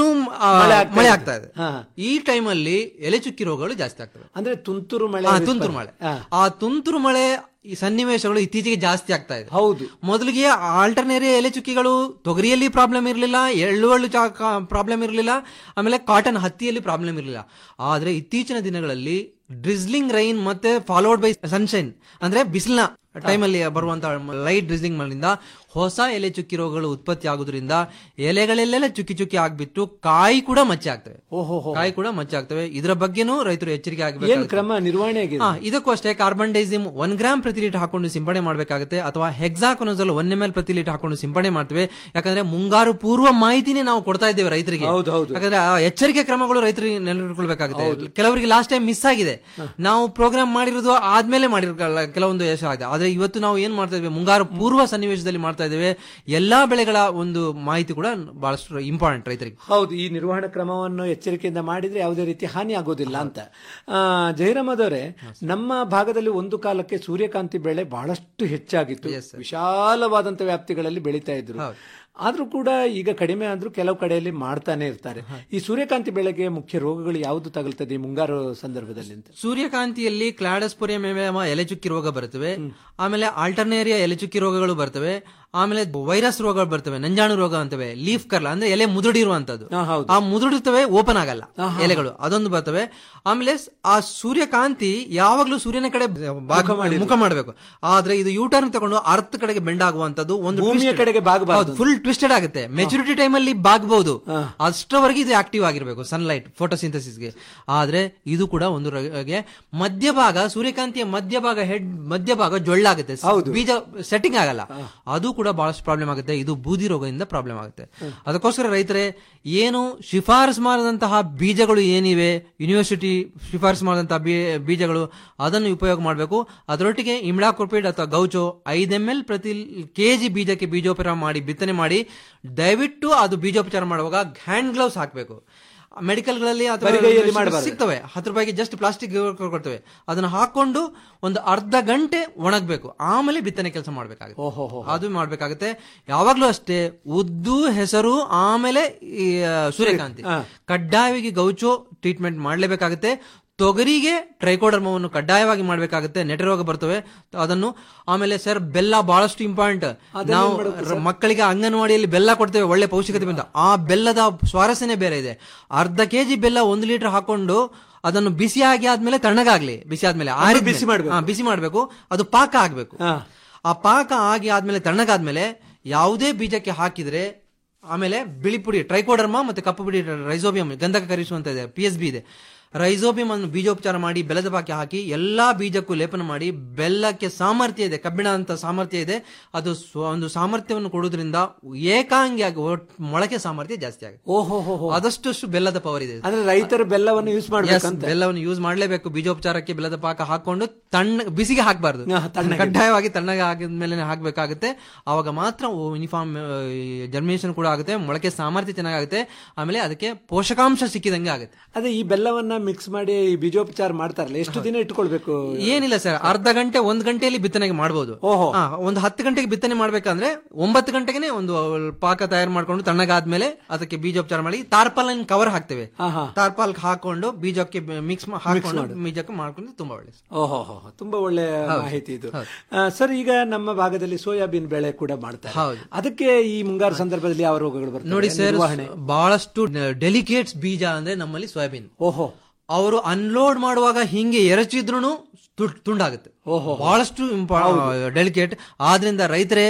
Speaker 9: ಮಳೆ ಆಗ್ತಾ ಇದೆ
Speaker 8: ಹಾ.
Speaker 9: ಈ ಟೈಮಲ್ಲಿ ಎಲೆ ಚುಕ್ಕಿ ರೋಗಗಳು ಜಾಸ್ತಿ ಆಗ್ತವೆ
Speaker 8: ಅಂದ್ರೆ ತುಂತುರು ಮಳೆ
Speaker 9: ಆ, ತುಂತುರು ಮಳೆ
Speaker 8: ಹಾ.
Speaker 9: ಆ ತುಂತುರು ಮಳೆ ಈ ಸನ್ನಿವೇಶಗಳು ಇತ್ತೀಚೆಗೆ ಜಾಸ್ತಿ ಆಗ್ತಾ ಇದೆ
Speaker 8: ಹೌದು
Speaker 9: ಮೊದಲಿಗೆ ಆಲ್ಟರ್ನೇರಿಯ ಎಲೆ ಚುಕ್ಕಿಗಳು ತೊಗರಿಯಲ್ಲಿ ಪ್ರಾಬ್ಲಮ್ ಇರಲಿಲ್ಲ ಎಳ್ಳು ಎಳ್ಳು ಪ್ರಾಬ್ಲಮ್ ಇರಲಿಲ್ಲ ಆಮೇಲೆ ಕಾಟನ್ ಹತ್ತಿಯಲ್ಲಿ ಪ್ರಾಬ್ಲಮ್ ಇರಲಿಲ್ಲ ಆದ್ರೆ ಇತ್ತೀಚಿನ ದಿನಗಳಲ್ಲಿ ಡ್ರಿಸ್ಲಿಂಗ್ ರೈನ್ ಮತ್ತೆ ಫಾಲೋಡ್ ಬೈ ಸನ್ಶೈನ್ ಅಂದ್ರೆ ಬಿಸಿಲಿನ ಟೈಮಲ್ಲಿ ಬರುವಂತ ಲೈಟ್ ಡ್ರಿಸ್ಲಿಂಗ್ ಮಳೆಯಿಂದ ಹೊಸ ಎಲೆ ಚುಕ್ಕಿ ರೋಗಗಳು ಉತ್ಪತ್ತಿ ಆಗುದ್ರಿಂದ ಎಲೆಗಳೆಲ್ಲೆಲ್ಲ ಚುಕ್ಕಿ ಚುಕ್ಕಿ ಆಗ್ಬಿಟ್ಟು ಕಾಯಿ ಕೂಡ ಮಚ್ಚೆ ಆಗ್ತವೆ
Speaker 8: ಓಹೋ
Speaker 9: ಕಾಯಿ ಕೂಡ ಮಚ್ಚೆ ಆಗ್ತವೆ ಇದರ ಬಗ್ಗೆನೂ ರೈತರು ಎಚ್ಚರಿಕೆ
Speaker 8: ಏನ್
Speaker 9: ಆಗಬೇಕು
Speaker 8: ಕ್ರಮ ನಿರ್ವಹಣೆ ಆಗಿದೆ
Speaker 9: ಹಾ, ಇದಕ್ಕೂ ಅಷ್ಟೇ ಕಾರ್ಬನ್ ಡೈಸಿಮ್ ಒನ್ ಗ್ರಾಮ್ ಪ್ರತಿ ಲೀಟರ್ ಹಾಕೊಂಡು ಸಿಂಪಡಣೆ ಮಾಡಬೇಕಾಗುತ್ತೆ ಅಥವಾ ಹೆಕ್ಸಾಕೊನೋಸಲ್ ಒನ್ ಎಂ ಎಲ್ ಪ್ರತಿ ಲೀಟರ್ ಹಾಕೊಂಡು ಸಿಂಪಡಣೆ ಮಾಡ್ತೇವೆ ಯಾಕಂದ್ರೆ ಮುಂಗಾರು ಪೂರ್ವ ಮಾಹಿತಿನೇ ನಾವು ಕೊಡ್ತಾ ಇದ್ದೇವೆ ರೈತರಿಗೆ
Speaker 8: ಹೌದು, ಹೌದು.
Speaker 9: ಯಾಕಂದ್ರೆ ಆ ಎಚ್ಚರಿಕೆ ಕ್ರಮಗಳು ರೈತರಿಗೆ ನೆನಪಿಟ್ಕೊಳ್ಬೇಕಾಗುತ್ತೆ ಕೆಲವರಿಗೆ ಲಾಸ್ಟ್ ಟೈಮ್ ಮಿಸ್ ಆಗಿದೆ ನಾವು ಪ್ರೋಗ್ರಾಮ್ ಮಾಡಿರೋದು ಆದ್ಮೇಲೆ ಮಾಡಿರೋ ಕೆಲವೊಂದು ಯಶ ಆಗಿದೆ ಆದ್ರೆ ಇವತ್ತು ನಾವು ಏನ್ ಮಾಡ್ತಾ ಇದ್ದೇವೆ ಮುಂಗಾರು ಪೂರ್ವ ಸನ್ನಿವೇಶದಲ್ಲಿ ಮಾಡ್ತಾ ಇದ್ದೇವೆ ಎಲ್ಲಾ ಬೆಳೆಗಳ ಒಂದು ಮಾಹಿತಿ ಕೂಡ ಬಹಳಷ್ಟು ಇಂಪಾರ್ಟೆಂಟ್ ರೈತರಿಗೆ
Speaker 8: ಹೌದು ಈ ನಿರ್ವಹಣಾ ಕ್ರಮವನ್ನು ಎಚ್ಚರಿಕೆಯಿಂದ ಮಾಡಿದ್ರೆ ಯಾವುದೇ ರೀತಿ ಹಾನಿ ಆಗೋದಿಲ್ಲ ಅಂತ ಆ, ಜಯರಾಮದ್ ಅವರೇ ನಮ್ಮ ಭಾಗದಲ್ಲಿ ಒಂದು ಕಾಲಕ್ಕೆ ಸೂರ್ಯಕಾಂತಿ ಬೆಳೆ ಬಹಳಷ್ಟು ಹೆಚ್ಚಾಗಿತ್ತು ವಿಶಾಲವಾದಂತ ವ್ಯಾಪ್ತಿಗಳಲ್ಲಿ ಬೆಳೀತಾ ಇದ್ರು ಆದ್ರೂ ಕೂಡ ಈಗ ಕಡಿಮೆ ಆದ್ರೂ ಕೆಲವು ಕಡೆಯಲ್ಲಿ ಮಾಡ್ತಾನೆ ಇರ್ತಾರೆ ಈ ಸೂರ್ಯಕಾಂತಿ ಬೆಳೆಗೆ ಮುಖ್ಯ ರೋಗಗಳು ಯಾವುದು ತಗಲ್ತದೆ ಈ ಮುಂಗಾರು ಸಂದರ್ಭದಲ್ಲಿ ಅಂತ
Speaker 9: ಸೂರ್ಯಕಾಂತಿಯಲ್ಲಿ ಕ್ಲಾಡಸ್ಪೋರಿಯಂ ಎಂಬ ಎಲೆಚುಕ್ಕಿ ರೋಗ ಬರ್ತವೆ ಆಮೇಲೆ ಆಲ್ಟರ್ನೇರಿಯಾ ಎಲೆಚುಕ್ಕಿ ರೋಗಗಳು ಬರ್ತವೆ ಆಮೇಲೆ ವೈರಸ್ ರೋಗಗಳು ಬರ್ತವೆ ನಂಜಾಣು ರೋಗ ಅಂತವೆ ಲೀಫ್ ಕರ್ಲ ಅಂದ್ರೆ ಎಲೆ ಮುದುಡಿರುವಂತದ್ದು
Speaker 8: ಹಾ, ಹೌದು.
Speaker 9: ಆ ಮುದುಡಿರ್ತವೆ ಓಪನ್ ಆಗಲ್ಲ ಎಲೆಗಳು ಅದೊಂದು ಬರ್ತವೆ ಆಮೇಲೆ ಸ್- ಆ ಸೂರ್ಯಕಾಂತಿ ಯಾವಾಗ್ಲೂ ಸೂರ್ಯನ ಕಡೆ ಭಾಗ ಮುಖ ಮಾಡಬೇಕು ಆದ್ರೆ ಇದು ಯೂಟರ್ನ್ ತಗೊಂಡು ಅರ್ಥ ಕಡೆಗೆ ಬೆಂಡ್ ಆಗುವಂತದ್ದು ಒಂದು
Speaker 8: ಭೂಮಿಯ ಕಡೆಗೆ ಬಾಗಬಾರ್ದು
Speaker 9: ಫುಲ್ ಟ್ವಿಸ್ಟೆಡ್ ಆಗುತ್ತೆ ಮೆಚುರಿಟಿ ಟೈಮ್ ಅಲ್ಲಿ ಬಾಗಬಹುದು ಅಷ್ಟರವರೆಗೆ ಇದು ಆಕ್ಟಿವ್ ಆಗಿರಬೇಕು ಸನ್ಲೈಟ್ ಫೋಟೋಸಿಂಥಸಿಸ್ಗೆ ಆದ್ರೆ ಇದು ಕೂಡ ಒಂದು ರೋಗಕ್ಕೆ ಮಧ್ಯಭಾಗ ಸೂರ್ಯಕಾಂತಿಯ ಮಧ್ಯಭಾಗ ಹೆಡ್ ಮಧ್ಯಭಾಗ ಜೊಳ್ಳಾಗುತ್ತೆ ಬೀಜ ಸೆಟ್ಟಿಂಗ್ ಆಗಲ್ಲ ಅದು ಕೂಡ ಬಹಳಷ್ಟು ಪ್ರಾಬ್ಲಮ್ ಆಗುತ್ತೆ ಇದು ಬೂದಿ ರೋಗದಿಂದ ಪ್ರಾಬ್ಲಮ್ ಆಗುತ್ತೆ ಅದಕ್ಕೋಸ್ಕರ ರೈತರೇ ಏನು ಶಿಫಾರಸ್ ಮಾಡಿದಂತಹ ಬೀಜಗಳು ಏನಿವೆ ಯೂನಿವರ್ಸಿಟಿ ಶಿಫಾರಸ್ ಮಾಡಿದಂತಹ ಬೀ- ಬೀಜಗಳು ಅದನ್ನು ಉಪಯೋಗ ಮಾಡಬೇಕು ಅದರೊಟ್ಟಿಗೆ ಇಮ್ಡಾಕೊಪಿಡ್ ಅಥವಾ ಗೌಚೋ ಐದ್ ಎಂ ಎಲ್ ಪ್ರತಿ ಕೆಜಿ ಬೀಜಕ್ಕೆ ಬೀಜೋಪಚಾರ ಮಾಡಿ ಬಿತ್ತನೆ ಮಾಡಿ ದಯವಿಟ್ಟು ಅದು ಬೀಜೋಪಚಾರ ಮಾಡುವಾಗ ಹ್ಯಾಂಡ್ ಗ್ಲೌಸ್ ಹಾಕಬೇಕು ಮೆಡಿಕಲ್ಗಳಲ್ಲಿ ಅಥವಾ
Speaker 8: ಬರಿಗೈಯಲ್ಲಿ ಮಾಡಬಾರ್ದು.
Speaker 9: ಸಿಗ್ತವೆ ಹತ್ತು ರೂಪಾಯಿಗೆ ಜಸ್ಟ್ ಪ್ಲಾಸ್ಟಿಕ್ ಕೊಡ್ತೇವೆ ಅದನ್ನ ಹಾಕೊಂಡು ಒಂದು ಅರ್ಧ ಗಂಟೆ ಒಣಗಬೇಕು ಆಮೇಲೆ ಬಿತ್ತನೆ ಕೆಲಸ ಮಾಡಬೇಕಾಗುತ್ತೆ
Speaker 8: ಓಹೋ
Speaker 9: ಅದು ಮಾಡ್ಬೇಕಾಗುತ್ತೆ ಯಾವಾಗ್ಲೂ ಅಷ್ಟೇ ಉದ್ದು ಹೆಸರು ಆಮೇಲೆ ಈ ಆ, ಸೂರ್ಯಕಾಂತಿ ಕಡ್ಡಾಯವಾಗಿ ಗೌಚೋ ಟ್ರೀಟ್ಮೆಂಟ್ ಮಾಡಲೇಬೇಕಾಗುತ್ತೆ ತೊಗರಿಗೆ ಟ್ರೈಕೋಡರ್ಮವನ್ನು ಕಡ್ಡಾಯವಾಗಿ ಮಾಡಬೇಕಾಗುತ್ತೆ ನೆಟೆ ರೋಗ ಬರ್ತವೆ ಅದನ್ನು ಆಮೇಲೆ ಸರ್ ಬೆಲ್ಲ ಬಹಳಷ್ಟು ಇಂಪಾರ್ಟೆಂಟ್ ನಾವು ರ- ಮಕ್ಕಳಿಗೆ ಅಂಗನವಾಡಿಯಲ್ಲಿ ಬೆಲ್ಲ ಕೊಡ್ತೇವೆ ಒಳ್ಳೆ ಪೌಷ್ಟಿಕತೆ ಬಂದ ಆ ಬೆಲ್ಲದ ಸ್ವಾರಸ್ಯನೇ ಬೇರೆ ಇದೆ ಅರ್ಧ ಕೆಜಿ ಬೆಲ್ಲ ಒಂದು ಲೀಟರ್ ಹಾಕೊಂಡು ಅದನ್ನು ಬಿಸಿಯಾಗಿ ಆದ್ಮೇಲೆ ತಣ್ಣಗಾಗ್ಲಿ ಬಿಸಿ ಆದ್ಮೇಲೆ ಆರಿದ್ಮೇಲೆ-
Speaker 8: ಬಿಸಿ ಮಾಡ್ಬೇಕು.
Speaker 9: ಹಾ, ಬಿಸಿ ಮಾಡಬೇಕು ಅದು ಪಾಕ ಆಗ್ಬೇಕು ಆ ಪಾಕ ಆಗಿ ಆದ್ಮೇಲೆ ತಣ್ಣಗಾದ್ಮೇಲೆ ಯಾವುದೇ ಬೀಜಕ್ಕೆ ಹಾಕಿದ್ರೆ ಆಮೇಲೆ ಬಿಳಿ ಪುಡಿ ಟ್ರೈಕೋಡರ್ಮಾ ಮತ್ತೆ ಕಪ್ಪು ಪುಡಿ ರೈಸೋಬಿಯಂ ಗಂಧಕ ಕರಿಸುವಂತ ಇದೆ ಪಿ ಎಸ್ ಬಿ ಇದೆ ರೈಸೋಬಿಯಂ ಅನ್ನು ಬೀಜೋಪಚಾರ ಮಾಡಿ ಬೆಲ್ಲದ ಪಾಕಿ ಹಾಕಿ ಎಲ್ಲಾ ಬೀಜಕ್ಕೂ ಲೇಪನ ಮಾಡಿ ಬೆಲ್ಲಕ್ಕೆ ಸಾಮರ್ಥ್ಯ ಇದೆ ಕಬ್ಬಿಣ ಅಂತ ಸಾಮರ್ಥ್ಯ ಇದೆ ಅದು ಸ್ವ- ಒಂದು ಸಾಮರ್ಥ್ಯವನ್ನು ಕೊಡುವುದರಿಂದ ಏಕಾಂಗಿಯಾಗಿ ಒಟ್- ಮೊಳಕೆ ಸಾಮರ್ಥ್ಯ ಜಾಸ್ತಿ ಆಗುತ್ತೆ
Speaker 8: ಓಹೋ ಹೋ ಹೋ.
Speaker 9: ಆದಷ್ಟು ಬೆಲ್ಲದ ಪವರ್ ಇದೆ
Speaker 8: ಅಂದ್ರೆ ರೈತರು ಬೆಲ್ಲವನ್ನು ಯೂಸ್
Speaker 9: Yes,
Speaker 8: ಮಾಡ್ಬೇಕಂತ
Speaker 9: ಬೆಲ್ಲವನ್ನು ಯೂಸ್ ಮಾಡಲೇಬೇಕು ಬೀಜೋಪಚಾರಕ್ಕೆ ಬೆಲ್ಲದ ಪಾಕ ಹಾಕೊಂಡು ತಣ್ಣ ಬಿಸಿಗೆ ಹಾಕಬಾರ್ದು
Speaker 8: ಹಾ, ತಣ್ಣಗೆ.
Speaker 9: ಕಡ್ಡಾಯವಾಗಿ ತಣ್ಣಗೆ ಆಗಿದ್ಮೇಲೆ ಹಾಕಬೇಕಾಗುತ್ತೆ ಅವಾಗ ಮಾತ್ರ ಯೂನಿಫಾರ್ಮ್ ಜರ್ಮಿನೇಷನ್ ಕೂಡ ಆಗುತ್ತೆ ಮೊಳಕೆ ಸಾಮರ್ಥ್ಯ ಚೆನ್ನಾಗುತ್ತೆ ಆಮೇಲೆ ಅದಕ್ಕೆ ಪೋಷಕಾಂಶ ಸಿಕ್ಕಿದಂಗೆ ಆಗುತ್ತೆ
Speaker 8: ಅದೇ ಈ ಬೆಲ್ಲವನ್ನ ಮಿಕ್ಸ್ ಮಾಡಿ ಈ ಬೀಜೋಪಚಾರ ಮಾಡ್ತಾರಲ್ಲ ಎಷ್ಟು ದಿನ ಇಟ್ಕೊಳ್ಬೇಕು
Speaker 9: ಏನಿಲ್ಲ ಸರ್ ಅರ್ಧ ಗಂಟೆ ಒಂದ್ ಗಂಟೆಯಲ್ಲಿ ಬಿತ್ತನೆಗೆ ಮಾಡಬಹುದು
Speaker 8: ಓಹೋ.
Speaker 9: ಒಂದು ಹತ್ತು ಗಂಟೆಗೆ ಬಿತ್ತನೆ ಮಾಡ್ಬೇಕಂದ್ರೆ ಒಂಬತ್ತು ಗಂಟೆಗೆ ಒಂದು ಪಾಕ ತಯಾರು ಮಾಡ್ಕೊಂಡು ತಣ್ಣಗಾದ್ಮೇಲೆ ಅದಕ್ಕೆ ಬೀಜೋಪಚಾರ ಮಾಡಿ ತಾರ್ಪಾಲ್ ಕವರ್ ಹಾಕ್ತೇವೆ
Speaker 8: ಆಹಾ.
Speaker 9: ತಾರ್ಪಾಲ್ ಹಾಕೊಂಡು ಬೀಜಕ್ಕೆ ಮಿಕ್ಸ್ ಹಾಕೊಂಡು ಬೀಜಕ್ಕೆ ಮಾಡ್ಕೊಂಡು ತುಂಬಾ ಒಳ್ಳೆ
Speaker 8: ಓಹೋ ಹೋ ಹೋ. ತುಂಬಾ ಒಳ್ಳೆ ಮಾಹಿತಿ ಇದು ಆ, ಸರ್ ಈಗ ನಮ್ಮ ಭಾಗದಲ್ಲಿ ಸೋಯಾಬೀನ್ ಬೆಳೆ ಕೂಡ ಮಾಡ್ತಾರೆ
Speaker 9: ಹೌದು.
Speaker 8: ಅದಕ್ಕೆ ಈ ಮುಂಗಾರು ಸಂದರ್ಭದಲ್ಲಿ ಯಾವ ರೋಗಗಳು ಬರ್ತವೆ
Speaker 9: ನೋಡಿ ಸರ್
Speaker 8: ನಿರ್ವಹಣೆ
Speaker 9: ಬಹಳಷ್ಟು ಡೆಲಿಕೇಟ್ಸ್ ಬೀಜ ಅಂದ್ರೆ ನಮ್ಮಲ್ಲಿ ಸೋಯಾಬೀನ್
Speaker 8: ಓಹೋ
Speaker 9: ಅವರು ಅನ್ಲೋಡ್ ಮಾಡುವಾಗ ಹಿಂಗೆ ಎರಚಿದ್ರು ತುಂಡಾಗುತ್ತೆ ಬಹಳಷ್ಟು ಡೆಲಿಕೇಟ್ ಆದ್ರಿಂದ ರೈತರೇ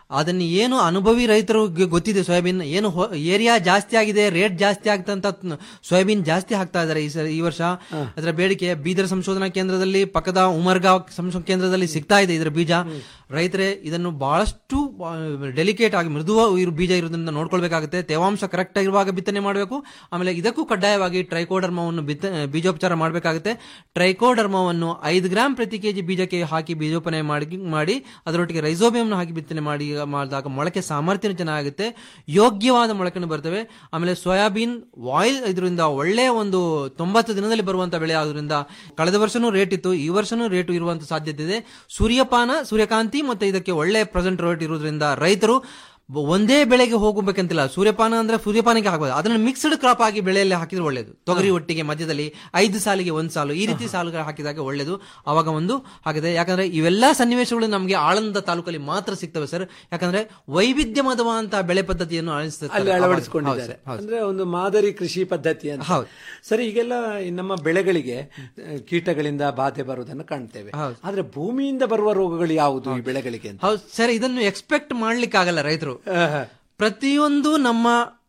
Speaker 9: ಅದನ್ನ ಏನು ಅನುಭವಿ ರೈತರು ಗೊತ್ತಿದೆ ಸೋಯಾಬೀನ್ ಏನು ಏರಿಯಾ ಜಾಸ್ತಿ ಆಗಿದೆ ರೇಟ್ ಜಾಸ್ತಿ ಆಗ್ತಂತ ಸೋಯಾಬೀನ್ ಜಾಸ್ತಿ ಹಾಕ್ತಾ ಇದಾರೆ ಈ ಸರಿ ಈ ವರ್ಷ ಅದರ ಬೇಡಿಕೆ ಬೀದರ್ ಸಂಶೋಧನಾ ಕೇಂದ್ರದಲ್ಲಿ ಪಕ್ಕದ ಉಮರ್ಗಾಂವ್ ಸಂಶೋಧನಾ ಕೇಂದ್ರದಲ್ಲಿ ಸಿಗ್ತಾ ಇದೆ ಇದರ ಬೀಜ ರೈತರೇ ಇದನ್ನು ಬಹಳಷ್ಟು ಡೆಲಿಕೇಟ್ ಆಗಿ ಮೃದುವ ಇರು ಬೀಜ ಇರೋದ್ರಿಂದ ನೋಡ್ಕೊಳ್ಬೇಕಾಗುತ್ತೆ ತೇವಾಂಶ ಕರೆಕ್ಟ್ ಆಗಿರುವಾಗ ಬಿತ್ತನೆ ಮಾಡಬೇಕು ಆಮೇಲೆ ಇದಕ್ಕೂ ಕಡ್ಡಾಯವಾಗಿ ಟ್ರೈಕೋಡರ್ಮವನ್ನು ಬಿತ್ತ ಬೀಜೋಪಚಾರ ಮಾಡಬೇಕಾಗುತ್ತೆ ಟ್ರೈಕೋಡರ್ಮವನ್ನು ಐದು ಗ್ರಾಂ ಪ್ರತಿ ಕೆಜಿ ಬೀಜಕ್ಕೆ ಹಾಕಿ ಬೀಜೋಪನೆ ಮಾಡಿ ಮಾಡಿ ಅದರೊಟ್ಟಿಗೆ ರೈಸೋಬಿಯಂ ಹಾಕಿ ಬಿತ್ತನೆ ಮಾಡಿ ಮಾಡಿದಾಗ ಮೊಳಕೆ ಸಾಮರ್ಥ್ಯ ಚೆನ್ನಾಗುತ್ತೆ ಯೋಗ್ಯವಾದ ಮೊಳಕೆನು ಬರ್ತವೆ ಆಮೇಲೆ ಸೋಯಾಬೀನ್ ವಾಯಿಲ್ ಇದರಿಂದ ಒಳ್ಳೆಯ ಒಂದು ತೊಂಬತ್ತು ದಿನದಲ್ಲಿ ಬರುವಂತ ಬೆಳೆ ಆದ್ರಿಂದ ಕಳೆದ ವರ್ಷನೂ ರೇಟ್ ಇತ್ತು ಈ ವರ್ಷನೂ ರೇಟ್ ಇರುವಂತ ಸಾಧ್ಯತೆ ಇದೆ ಸೂರ್ಯಪಾನ ಸೂರ್ಯಕಾಂತಿ ಮತ್ತೆ ಇದಕ್ಕೆ ಒಳ್ಳೆ ಪ್ರೆಸೆಂಟ್ ರೇಟ್ ಇರುವುದರಿಂದ ರೈತರು ಬ- ಒಂದೇ ಬೆಳೆಗೆ ಹೋಗಬೇಕಂತಿಲ್ಲ ಸೂರ್ಯಪಾನ ಅಂದ್ರೆ ಸೂರ್ಯಪಾನಕ್ಕೆ ಹಾಕಬಹುದು ಅದನ್ನ ಮಿಕ್ಸ್ಡ್ ಕ್ರಾಪ್ ಆಗಿ ಬೆಳೆಯಲ್ಲಿ ಹಾಕಿದ್ರೆ ಒಳ್ಳೇದು ತೊಗರಿ ಒಟ್ಟಿಗೆ ಮಧ್ಯದಲ್ಲಿ ಐದು ಸಾಲಿಗೆ ಒಂದು ಸಾಲು ಈ ರೀತಿ ಸಾಲುಗಳು ಹಾಕಿದಾಗ ಒಳ್ಳೇದು ಅವಾಗ ಒಂದು ಆಗಿದೆ ಯಾಕಂದ್ರೆ ಇವೆಲ್ಲ ಸನ್ನಿವೇಶಗಳು ನಮಗೆ ಆಳಂದ ತಾಲೂಕಲ್ಲಿ ಮಾತ್ರ ಸಿಗ್ತವೆ ಸರ್ ಯಾಕಂದ್ರೆ ವೈವಿಧ್ಯಮದವಂತಹ ಬೆಳೆ ಪದ್ಧತಿಯನ್ನು ಅಳಿಸುತ್ತಾರೆ.
Speaker 8: ಅಲ್ಲಿ
Speaker 9: ಹೌದು,
Speaker 8: ಅಳವಡಿಸಿಕೊಂಡಿದ್ದಾರೆ
Speaker 9: ಹೌದು, ಹೌದು.
Speaker 8: ಅಂದ್ರೆ ಒಂದು ಮಾದರಿ ಕೃಷಿ ಪದ್ಧತಿ ಅಂತ
Speaker 9: ಹೌದು.
Speaker 8: ಸರಿ ಈಗೆಲ್ಲ ಈ ನಮ್ಮ ಬೆಳೆಗಳಿಗೆ ಆ, ಕೀಟಗಳಿಂದ ಬಾಧೆ ಬರುವುದನ್ನು ಕಾಣ್ತೇವೆ ಆದ್ರೆ ಭೂಮಿಯಿಂದ ಬರುವ ರೋಗಗಳು ಯಾವುದು ಈ ಬೆಳೆಗಳಿಗೆ ಅಂತ
Speaker 9: ಹೌದು ಸರ್ ಇದನ್ನು ಎಕ್ಸ್ಪೆಕ್ಟ್ ಮಾಡ್ಲಿಕ್ಕೆ ಆಗಲ್ಲ ರೈತರು ಪ್ರತಿಯೊಂದು ನಮ್ಮ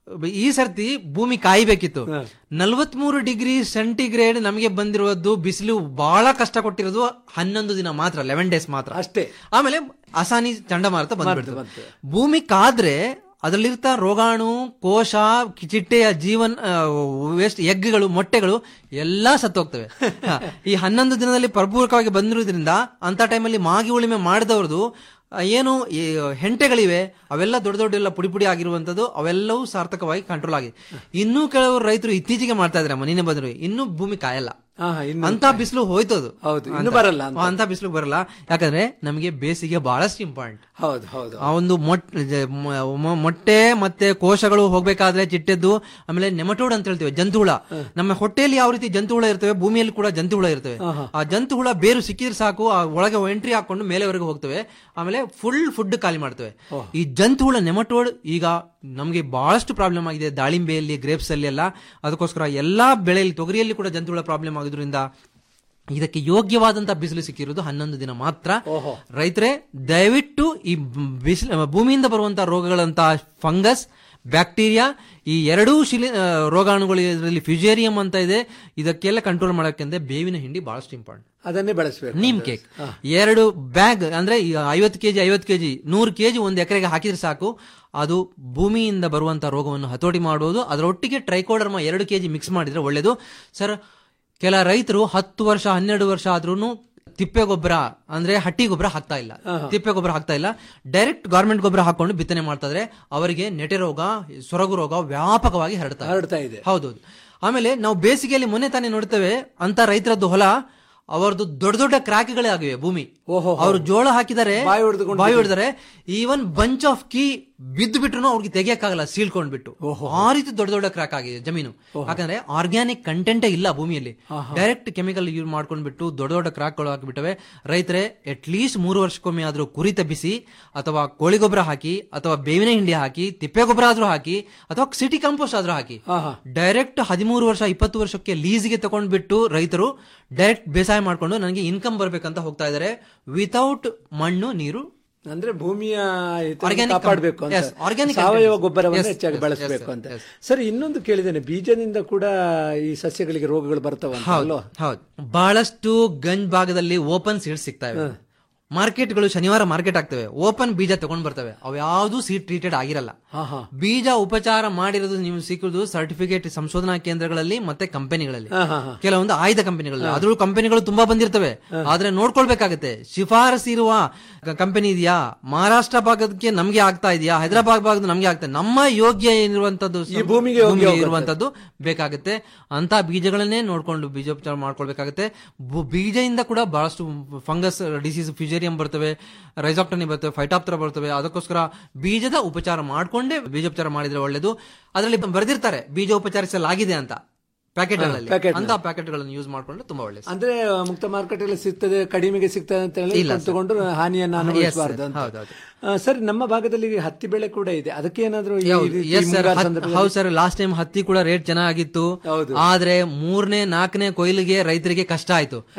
Speaker 9: ಈ ಸರ್ತಿ ಭೂಮಿ ಕಾಯ್ಬೇಕಿತ್ತು ನಲವತ್ಮೂರು ಡಿಗ್ರಿ ಸೆಂಟಿಗ್ರೇಡ್ ನಮಗೆ ಬಂದಿರೋದು ಬಿಸಿಲು ಬಹಳ ಕಷ್ಟ ಕೊಟ್ಟಿರೋದು ಹನ್ನೊಂದು ದಿನ ಮಾತ್ರ ಲೆವೆನ್ ಡೇಸ್ ಮಾತ್ರ
Speaker 8: ಅಷ್ಟೇ
Speaker 9: ಆಮೇಲೆ ಅಸಾನಿ ಚಂಡಮಾರುತ ಬಂದ್ಬಿಡ್ತು ಭೂಮಿ ಕಾದ್ರೆ ಅದರಲ್ಲಿರ್ತ ರೋಗಾಣು ಕೋಶ ಚಿಟ್ಟೆಯ ಜೀವನ್ ವೇಸ್ಟ್ ಎಗ್ಗಳು ಮೊಟ್ಟೆಗಳು ಎಲ್ಲಾ ಸತ್ತೋಗ್ತವೆ ಹ, ಈ ಹನ್ನೊಂದು ದಿನದಲ್ಲಿ ಪ್ರಪೂರಕವಾಗಿ ಬಂದಿರೋದ್ರಿಂದ ಅಂತ ಟೈಮಲ್ಲಿ ಮಾಗಿ ಉಳಿಮೆ ಮಾಡಿದವ್ರದ್ದು ಆ, ಏನು ಈ ಹೆಂಟೆಗಳಿವೆ ಅವೆಲ್ಲ ದೊಡ್ಡ ದೊಡ್ಡ ಎಲ್ಲ ಪುಡಿ ಪುಡಿ ಆಗಿರುವಂತದ್ದು ಅವೆಲ್ಲವೂ ಸಾರ್ಥಕವಾಗಿ ಕಂಟ್ರೋಲ್ ಆಗಿದೆ ಇನ್ನೂ ಕೆಲವರು ರೈತರು ಇತ್ತೀಚೆಗೆ ಮಾಡ್ತಾ ಇದ್ದಾರೆ ಮೊನ್ನೆ ಬಂದ್ರು ಇನ್ನೂ ಭೂಮಿ ಕಾಯಲ್ಲ
Speaker 8: ಹಾ, ಇನ್ನು
Speaker 9: ಅಂತ ಬಿಸಿಲು ಹೋಯ್ತದು
Speaker 8: ಹೌದು, ಇನ್ನು
Speaker 9: ಅಂತ-
Speaker 8: ಬರಲ್ಲ ಅಂತ.
Speaker 9: ಅಂತ ಬಿಸಿಲು ಬರಲ್ಲ ಯಾಕಂದ್ರೆ ನಮಗೆ ಬೇಸಿಗೆ ಬಹಳಷ್ಟು ಇಂಪಾರ್ಟೆಂಟ್
Speaker 8: ಹೌದು ಹೌದು
Speaker 9: ಆ ಒಂದು ಮೊಟ್- ಜ- ಮ- ಮ- ಮೊಟ್ಟೆ ಮತ್ತೆ ಕೋಶಗಳು ಹೋಗ್ಬೇಕಾದ್ರೆ ಚಿಟ್ಟೆದ್ದು ಆಮೇಲೆ ನೆಮಟೋಡ್ ಅಂತ ಹೇಳ್ತೇವೆ ಜಂತುಹುಳ ನಮ್ಮ ಹೊಟ್ಟೆಯಲ್ಲಿ ಯಾವ ರೀತಿ ಜಂತುಹುಳ ಇರ್ತವೆ ಭೂಮಿಯಲ್ಲಿ ಕೂಡ ಜಂತುಹುಳ ಇರ್ತವೆ ಆ ಜಂತುಹುಳ ಬೇರು ಸಿಕ್ಕಿದ್ರೆ ಸಾಕು ಆ ಒಳಗೆ ಎಂಟ್ರಿ ಹಾಕೊಂಡು ಮೇಲೆವರೆಗೆ ಹೋಗ್ತವೆ ಆಮೇಲೆ ಫುಲ್ ಫುಡ್ ಖಾಲಿ ಮಾಡ್ತವೆ ಈ ಜಂತುಹುಳ ನೆಮಟೋಡ್ ಈಗ ನಮಗೆ ಬಹಳಷ್ಟು ಪ್ರಾಬ್ಲಮ್ ಆಗಿದೆ ದಾಳಿಂಬೆಯಲ್ಲಿ ಗ್ರೇಪ್ಸ್ ಅಲ್ಲಿ ಎಲ್ಲ ಅದಕ್ಕೋಸ್ಕರ ಎಲ್ಲಾ ಬೆಳೆಯಲ್ಲಿ ತೊಗರಿಯಲ್ಲಿ ಕೂಡ ಜಂತುಹುಳ ಪ್ರಾಬ್ಲಮ್ ಆಗೋದ್ರಿಂದ ಇದಕ್ಕೆ ಯೋಗ್ಯವಾದಂತಹ ಬಿಸಿಲು ಸಿಕ್ಕಿರೋದು ಹನ್ನೊಂದು ದಿನ ಮಾತ್ರ ರೈತರೇ ದಯವಿಟ್ಟು ಈ ಬಿಸಿಲು ಭೂಮಿಯಿಂದ ಬರುವಂತಹ ರೋಗಗಳಂತಹ ಫಂಗಸ್ ಬ್ಯಾಕ್ಟೀರಿಯಾ ಈ ಎರಡೂ ಶಿಲಿ ಆ, ರೋಗಾಣುಗಳು ಇದರಲ್ಲಿ ಫ್ಯುಜೇರಿಯಂ ಅಂತ ಇದೆ ಇದಕ್ಕೆಲ್ಲ ಕಂಟ್ರೋಲ್ ಮಾಡೋಕೆಂದ್ರೆ ಬೇವಿನ ಹಿಂಡಿ ಬಹಳಷ್ಟು ಇಂಪಾರ್ಟೆಂಟ್
Speaker 8: ಅದನ್ನೇ ಬಳಸಬೇಕು
Speaker 9: ನೀಮ್ ಕೇಕ್ ಎರಡು ಬ್ಯಾಗ್ ಅಂದ್ರೆ ಈಗ ಐವತ್ತು ಕೆಜಿ ಐವತ್ತು ಕೆಜಿ ನೂರು ಕೆಜಿ ಒಂದು ಎಕರೆಗೆ ಹಾಕಿದ್ರೆ ಸಾಕು ಅದು ಭೂಮಿಯಿಂದ ಬರುವಂತಹ ರೋಗವನ್ನು ಹತೋಟಿ ಮಾಡುವುದು ಅದರೊಟ್ಟಿಗೆ ಟ್ರೈಕೋಡರ್ಮ ಎರಡು ಕೆಜಿ ಮಿಕ್ಸ್ ಮಾಡಿದ್ರೆ ಒಳ್ಳೇದು ಸರ್ ಕೆಲ ರೈತರು ಹತ್ತು ವರ್ಷ ಹನ್ನೆರಡು ವರ್ಷ ಆದ್ರೂ ತಿಪ್ಪೆ ಗೊಬ್ಬರ ಅಂದ್ರೆ ಹಟ್ಟಿ ಗೊಬ್ಬರ ಹಾಕ್ತಾ ಇಲ್ಲ ತಿಪ್ಪೆ ಗೊಬ್ಬರ ಹಾಕ್ತಾ ಇಲ್ಲ ಡೈರೆಕ್ಟ್ ಗೌರ್ಮೆಂಟ್ ಗೊಬ್ಬರ ಹಾಕೊಂಡು ಬಿತ್ತನೆ ಮಾಡ್ತಾ ಇದ್ರೆ ಅವರಿಗೆ ನೆಟೆ ರೋಗ ಸೊರಗು ರೋಗ ವ್ಯಾಪಕವಾಗಿ ಹರಡ್ತಾ
Speaker 8: ಹರಡ್ತಾ ಇದೆ
Speaker 9: ಹೌದೌದು ಆಮೇಲೆ ನಾವು ಬೇಸಿಗೆಯಲ್ಲಿ ಮೊನ್ನೆ ತಾನೇ ನೋಡ್ತೇವೆ ಅಂತ ರೈತರದ್ದು ಹೊಲ ಅವರದ್ದು ದೊಡ್ಡ ದೊಡ್ಡ ಕ್ರಾಕ್ಗಳೇ ಆಗಿವೆ ಭೂಮಿ
Speaker 8: ಓಹೋ.
Speaker 9: ಅವರು ಜೋಳ ಹಾಕಿದರೆ
Speaker 8: ಬಾಯಿ ಹೊಡ್ದುಕೊಂಡು
Speaker 9: ಬಾಯಿ ಹೊಡೆದರೆ ಈವನ್ ಬಂಚ್ ಆಫ್ ಕೀ ಬಿದ್ದು ಬಿಟ್ರು ಅವ್ರಿಗೆ ತೆಗಿಯಕ್ಕಾಗಲ್ಲ ಸೀಳ್ಕೊಂಡ್ಬಿಟ್ಟು ಆ ರೀತಿ ದೊಡ್ಡ ದೊಡ್ಡ ಕ್ರಾಕ್ ಆಗಿದೆ ಜಮೀನು ಯಾಕಂದ್ರೆ ಆರ್ಗ್ಯಾನಿಕ್ ಕಂಟೆಂಟೇ ಇಲ್ಲ ಭೂಮಿಯಲ್ಲಿ ಡೈರೆಕ್ಟ್ ಕೆಮಿಕಲ್ ಯೂಸ್ ಮಾಡ್ಕೊಂಡ್ಬಿಟ್ಟು ದೊಡ್ಡ ದೊಡ್ಡ ಕ್ರಾಕ್ಗಳು ಹಾಕಿಬಿಟ್ಟವೆ ರೈತರೇ ಅಟ್ ಲೀಸ್ಟ್ ಮೂರು ವರ್ಷಕ್ಕೊಮ್ಮೆ ಆದ್ರೂ ಕುರಿ ತಬ್ಬಿಸಿ ಅಥವಾ ಕೋಳಿ ಗೊಬ್ಬರ ಹಾಕಿ ಅಥವಾ ಬೇವಿನ ಹಿಂಡಿ ಹಾಕಿ ತಿಪ್ಪೆ ಗೊಬ್ಬರ ಆದ್ರೂ ಹಾಕಿ ಅಥವಾ ಸಿಟಿ ಕಂಪೋಸ್ಟ್ ಆದ್ರೂ ಹಾಕಿ ಡೈರೆಕ್ಟ್ ಹದಿಮೂರು ವರ್ಷ ಇಪ್ಪತ್ತು ವರ್ಷಕ್ಕೆ ಲೀಸ್ಗೆ ತಗೊಂಡ್ಬಿಟ್ಟು ರೈತರು ಡೈರೆಕ್ಟ್ ಬೇಸಾಯ ಮಾಡ್ಕೊಂಡು ನನಗೆ ಇನ್ಕಮ್ ಬರ್ಬೇಕಂತ ಹೋಗ್ತಾ ಇದ್ದಾರೆ ವಿತೌಟ್ ಮಣ್ಣು ನೀರು
Speaker 8: ಅಂದ್ರೆ ಭೂಮಿಯ ಹಿತವನ್ನು
Speaker 9: Organic
Speaker 8: ಕಾಪಾಡಬೇಕು ಅಂತ
Speaker 9: yes, organic
Speaker 8: ಸಾವಯವ
Speaker 9: content.
Speaker 8: ಗೊಬ್ಬರವನ್ನು
Speaker 9: Yes,
Speaker 8: ಹೆಚ್ಚಾಗಿ
Speaker 9: yes,
Speaker 8: ಬಳಸಬೇಕು
Speaker 9: yes,
Speaker 8: ಅಂತ
Speaker 9: yes.
Speaker 8: ಸರಿ ಇನ್ನೊಂದು ಕೇಳಿದ್ದೇನೆ ಬೀಜದಿಂದ ಕೂಡ ಈ ಸಸ್ಯಗಳಿಗೆ ರೋಗಗಳು ಬರ್ತಾವಂತ
Speaker 9: ಹೌದು
Speaker 8: ಅಲ್ವಾ
Speaker 9: ಹೌದು ಬಹಳಷ್ಟು ಗಂಜ್ ಭಾಗದಲ್ಲಿ ಓಪನ್ ಸೀಡ್ಸ್ ಸಿಗ್ತವೆ ಮಾರ್ಕೆಟ್ಗಳು ಶನಿವಾರ ಮಾರ್ಕೆಟ್ ಆಗ್ತವೆ ಓಪನ್ ಬೀಜ ತಗೊಂಡ್ ಬರ್ತವೆ ಅವು ಯಾವ್ದು ಸೀಡ್ ಟ್ರೀಟೆಡ್ ಆಗಿರಲ್ಲ ಬೀಜ ಉಪಚಾರ ಮಾಡಿರೋದು ನೀವು ಸಿಕ್ಕುದು ಸರ್ಟಿಫಿಕೇಟ್ ಸಂಶೋಧನಾ ಕೇಂದ್ರಗಳಲ್ಲಿ ಮತ್ತೆ ಕಂಪನಿಗಳಲ್ಲಿ ಕೆಲವೊಂದು ಆಯ್ದ ಕಂಪನಿಗಳಲ್ಲಿ ಅದ್ರ ಕಂಪನಿಗಳು ತುಂಬಾ ಬಂದಿರ್ತವೆ ಆದ್ರೆ ನೋಡ್ಕೊಳ್ಬೇಕಾಗತ್ತೆ ಶಿಫಾರಸ್ ಇರುವ ಕಂಪನಿ ಇದೆಯಾ ಮಹಾರಾಷ್ಟ್ರ ಭಾಗಕ್ಕೆ ನಮ್ಗೆ ಆಗ್ತಾ ಇದೆಯಾ ಹೈದರಾಬಾದ್ ಭಾಗದ ನಮ್ಗೆ ಆಗ್ತಾ ನಮ್ಮ ಯೋಗ್ಯ ಏನಿರುವಂತದ್ದು
Speaker 8: ಈ ಭೂಮಿಗೆ ಯೋಗ್ಯ ಹೋಗುತ್ತೆ.
Speaker 9: ಇರುವಂತದ್ದು ಬೇಕಾಗುತ್ತೆ ಅಂತ ಬೀಜಗಳನ್ನೇ ನೋಡ್ಕೊಂಡು ಬೀಜೋಪಚಾರ ಮಾಡ್ಕೊಳ್ಬೇಕಾಗುತ್ತೆ ಬು- ಬೀಜದಿಂದ ಕೂಡ ಬಹಳಷ್ಟು ಫಂಗಸ್ ಡಿಸೀಸ್ ಫ್ಯೂಜೇರಿಯಂ ಬರ್ತವೆ ರೈಸಾಪ್ಟನಿ ಬರ್ತವೆ ಫೈಟಾಪ್ತರ ಬರ್ತವೆ ಅದಕ್ಕೋಸ್ಕರ ಬೀಜದ ಉಪಚಾರ ಮಾಡ್ಕೊಂಡೇ ಬೀಜೋಪಚಾರ ಮಾಡಿದ್ರೆ ಒಳ್ಳೇದು ಅದರಲ್ಲಿ ಬರೆದಿರ್ತಾರೆ ಬೀಜ ಉಪಚಾರಿಸಲಾಗಿದೆ ಅಂತ ಪ್ಯಾಕೆಟ್ಗಳಲ್ಲಿ
Speaker 8: packet
Speaker 9: ಅಂತ ಪ್ಯಾಕೆಟ್ಗಳನ್ನು ಯೂಸ್ ಮಾಡ್ಕೊಂಡ್ರೆ ತುಂಬಾ ಒಳ್ಳೇದು
Speaker 8: ಅಂದ್ರೆ ಮುಕ್ತ ಮಾರುಕಟ್ಟೆಯಲ್ಲಿ ಸಿಗ್ತದೆ ಕಡಿಮೆಗೆ ಸಿಗ್ತದೆ ಅಂತ ಹೇಳಿ
Speaker 9: ಇಲ್ಲ ಸರ್.
Speaker 8: ತಗೊಂಡು ಹಾನಿಯನ್ನು ಅನುಭವಿಸಬಾರದು ಅಂತ
Speaker 9: ಹೌದೌದು.
Speaker 8: ಆ, ಸರಿ ನಮ್ಮ ಭಾಗದಲ್ಲಿ ಹತ್ತಿ ಬೆಳೆ ಕೂಡ ಇದೆ ಅದಕ್ಕೆ ಏನಾದ್ರೂ ಈ
Speaker 9: ಹೌದು
Speaker 8: ರೀತಿ
Speaker 9: ಎಸ್ ಸರ್
Speaker 8: ಮುಂಗಾರು ಸಂದರ್ಭದಲ್ಲಿ-
Speaker 9: ಹೌದು ಸರ್ ಲಾಸ್ಟ್ ಟೈಮ್ ಹತ್ತಿ ಕೂಡ ರೇಟ್ ಚೆನ್ನಾಗಿತ್ತು
Speaker 8: ಹೌದು.
Speaker 9: ಆದ್ರೆ ಮೂರನೇ ನಾಲ್ಕನೇ ಕೊಯ್ಲಿಗೆ ರೈತರಿಗೆ ಕಷ್ಟ ಆಯ್ತು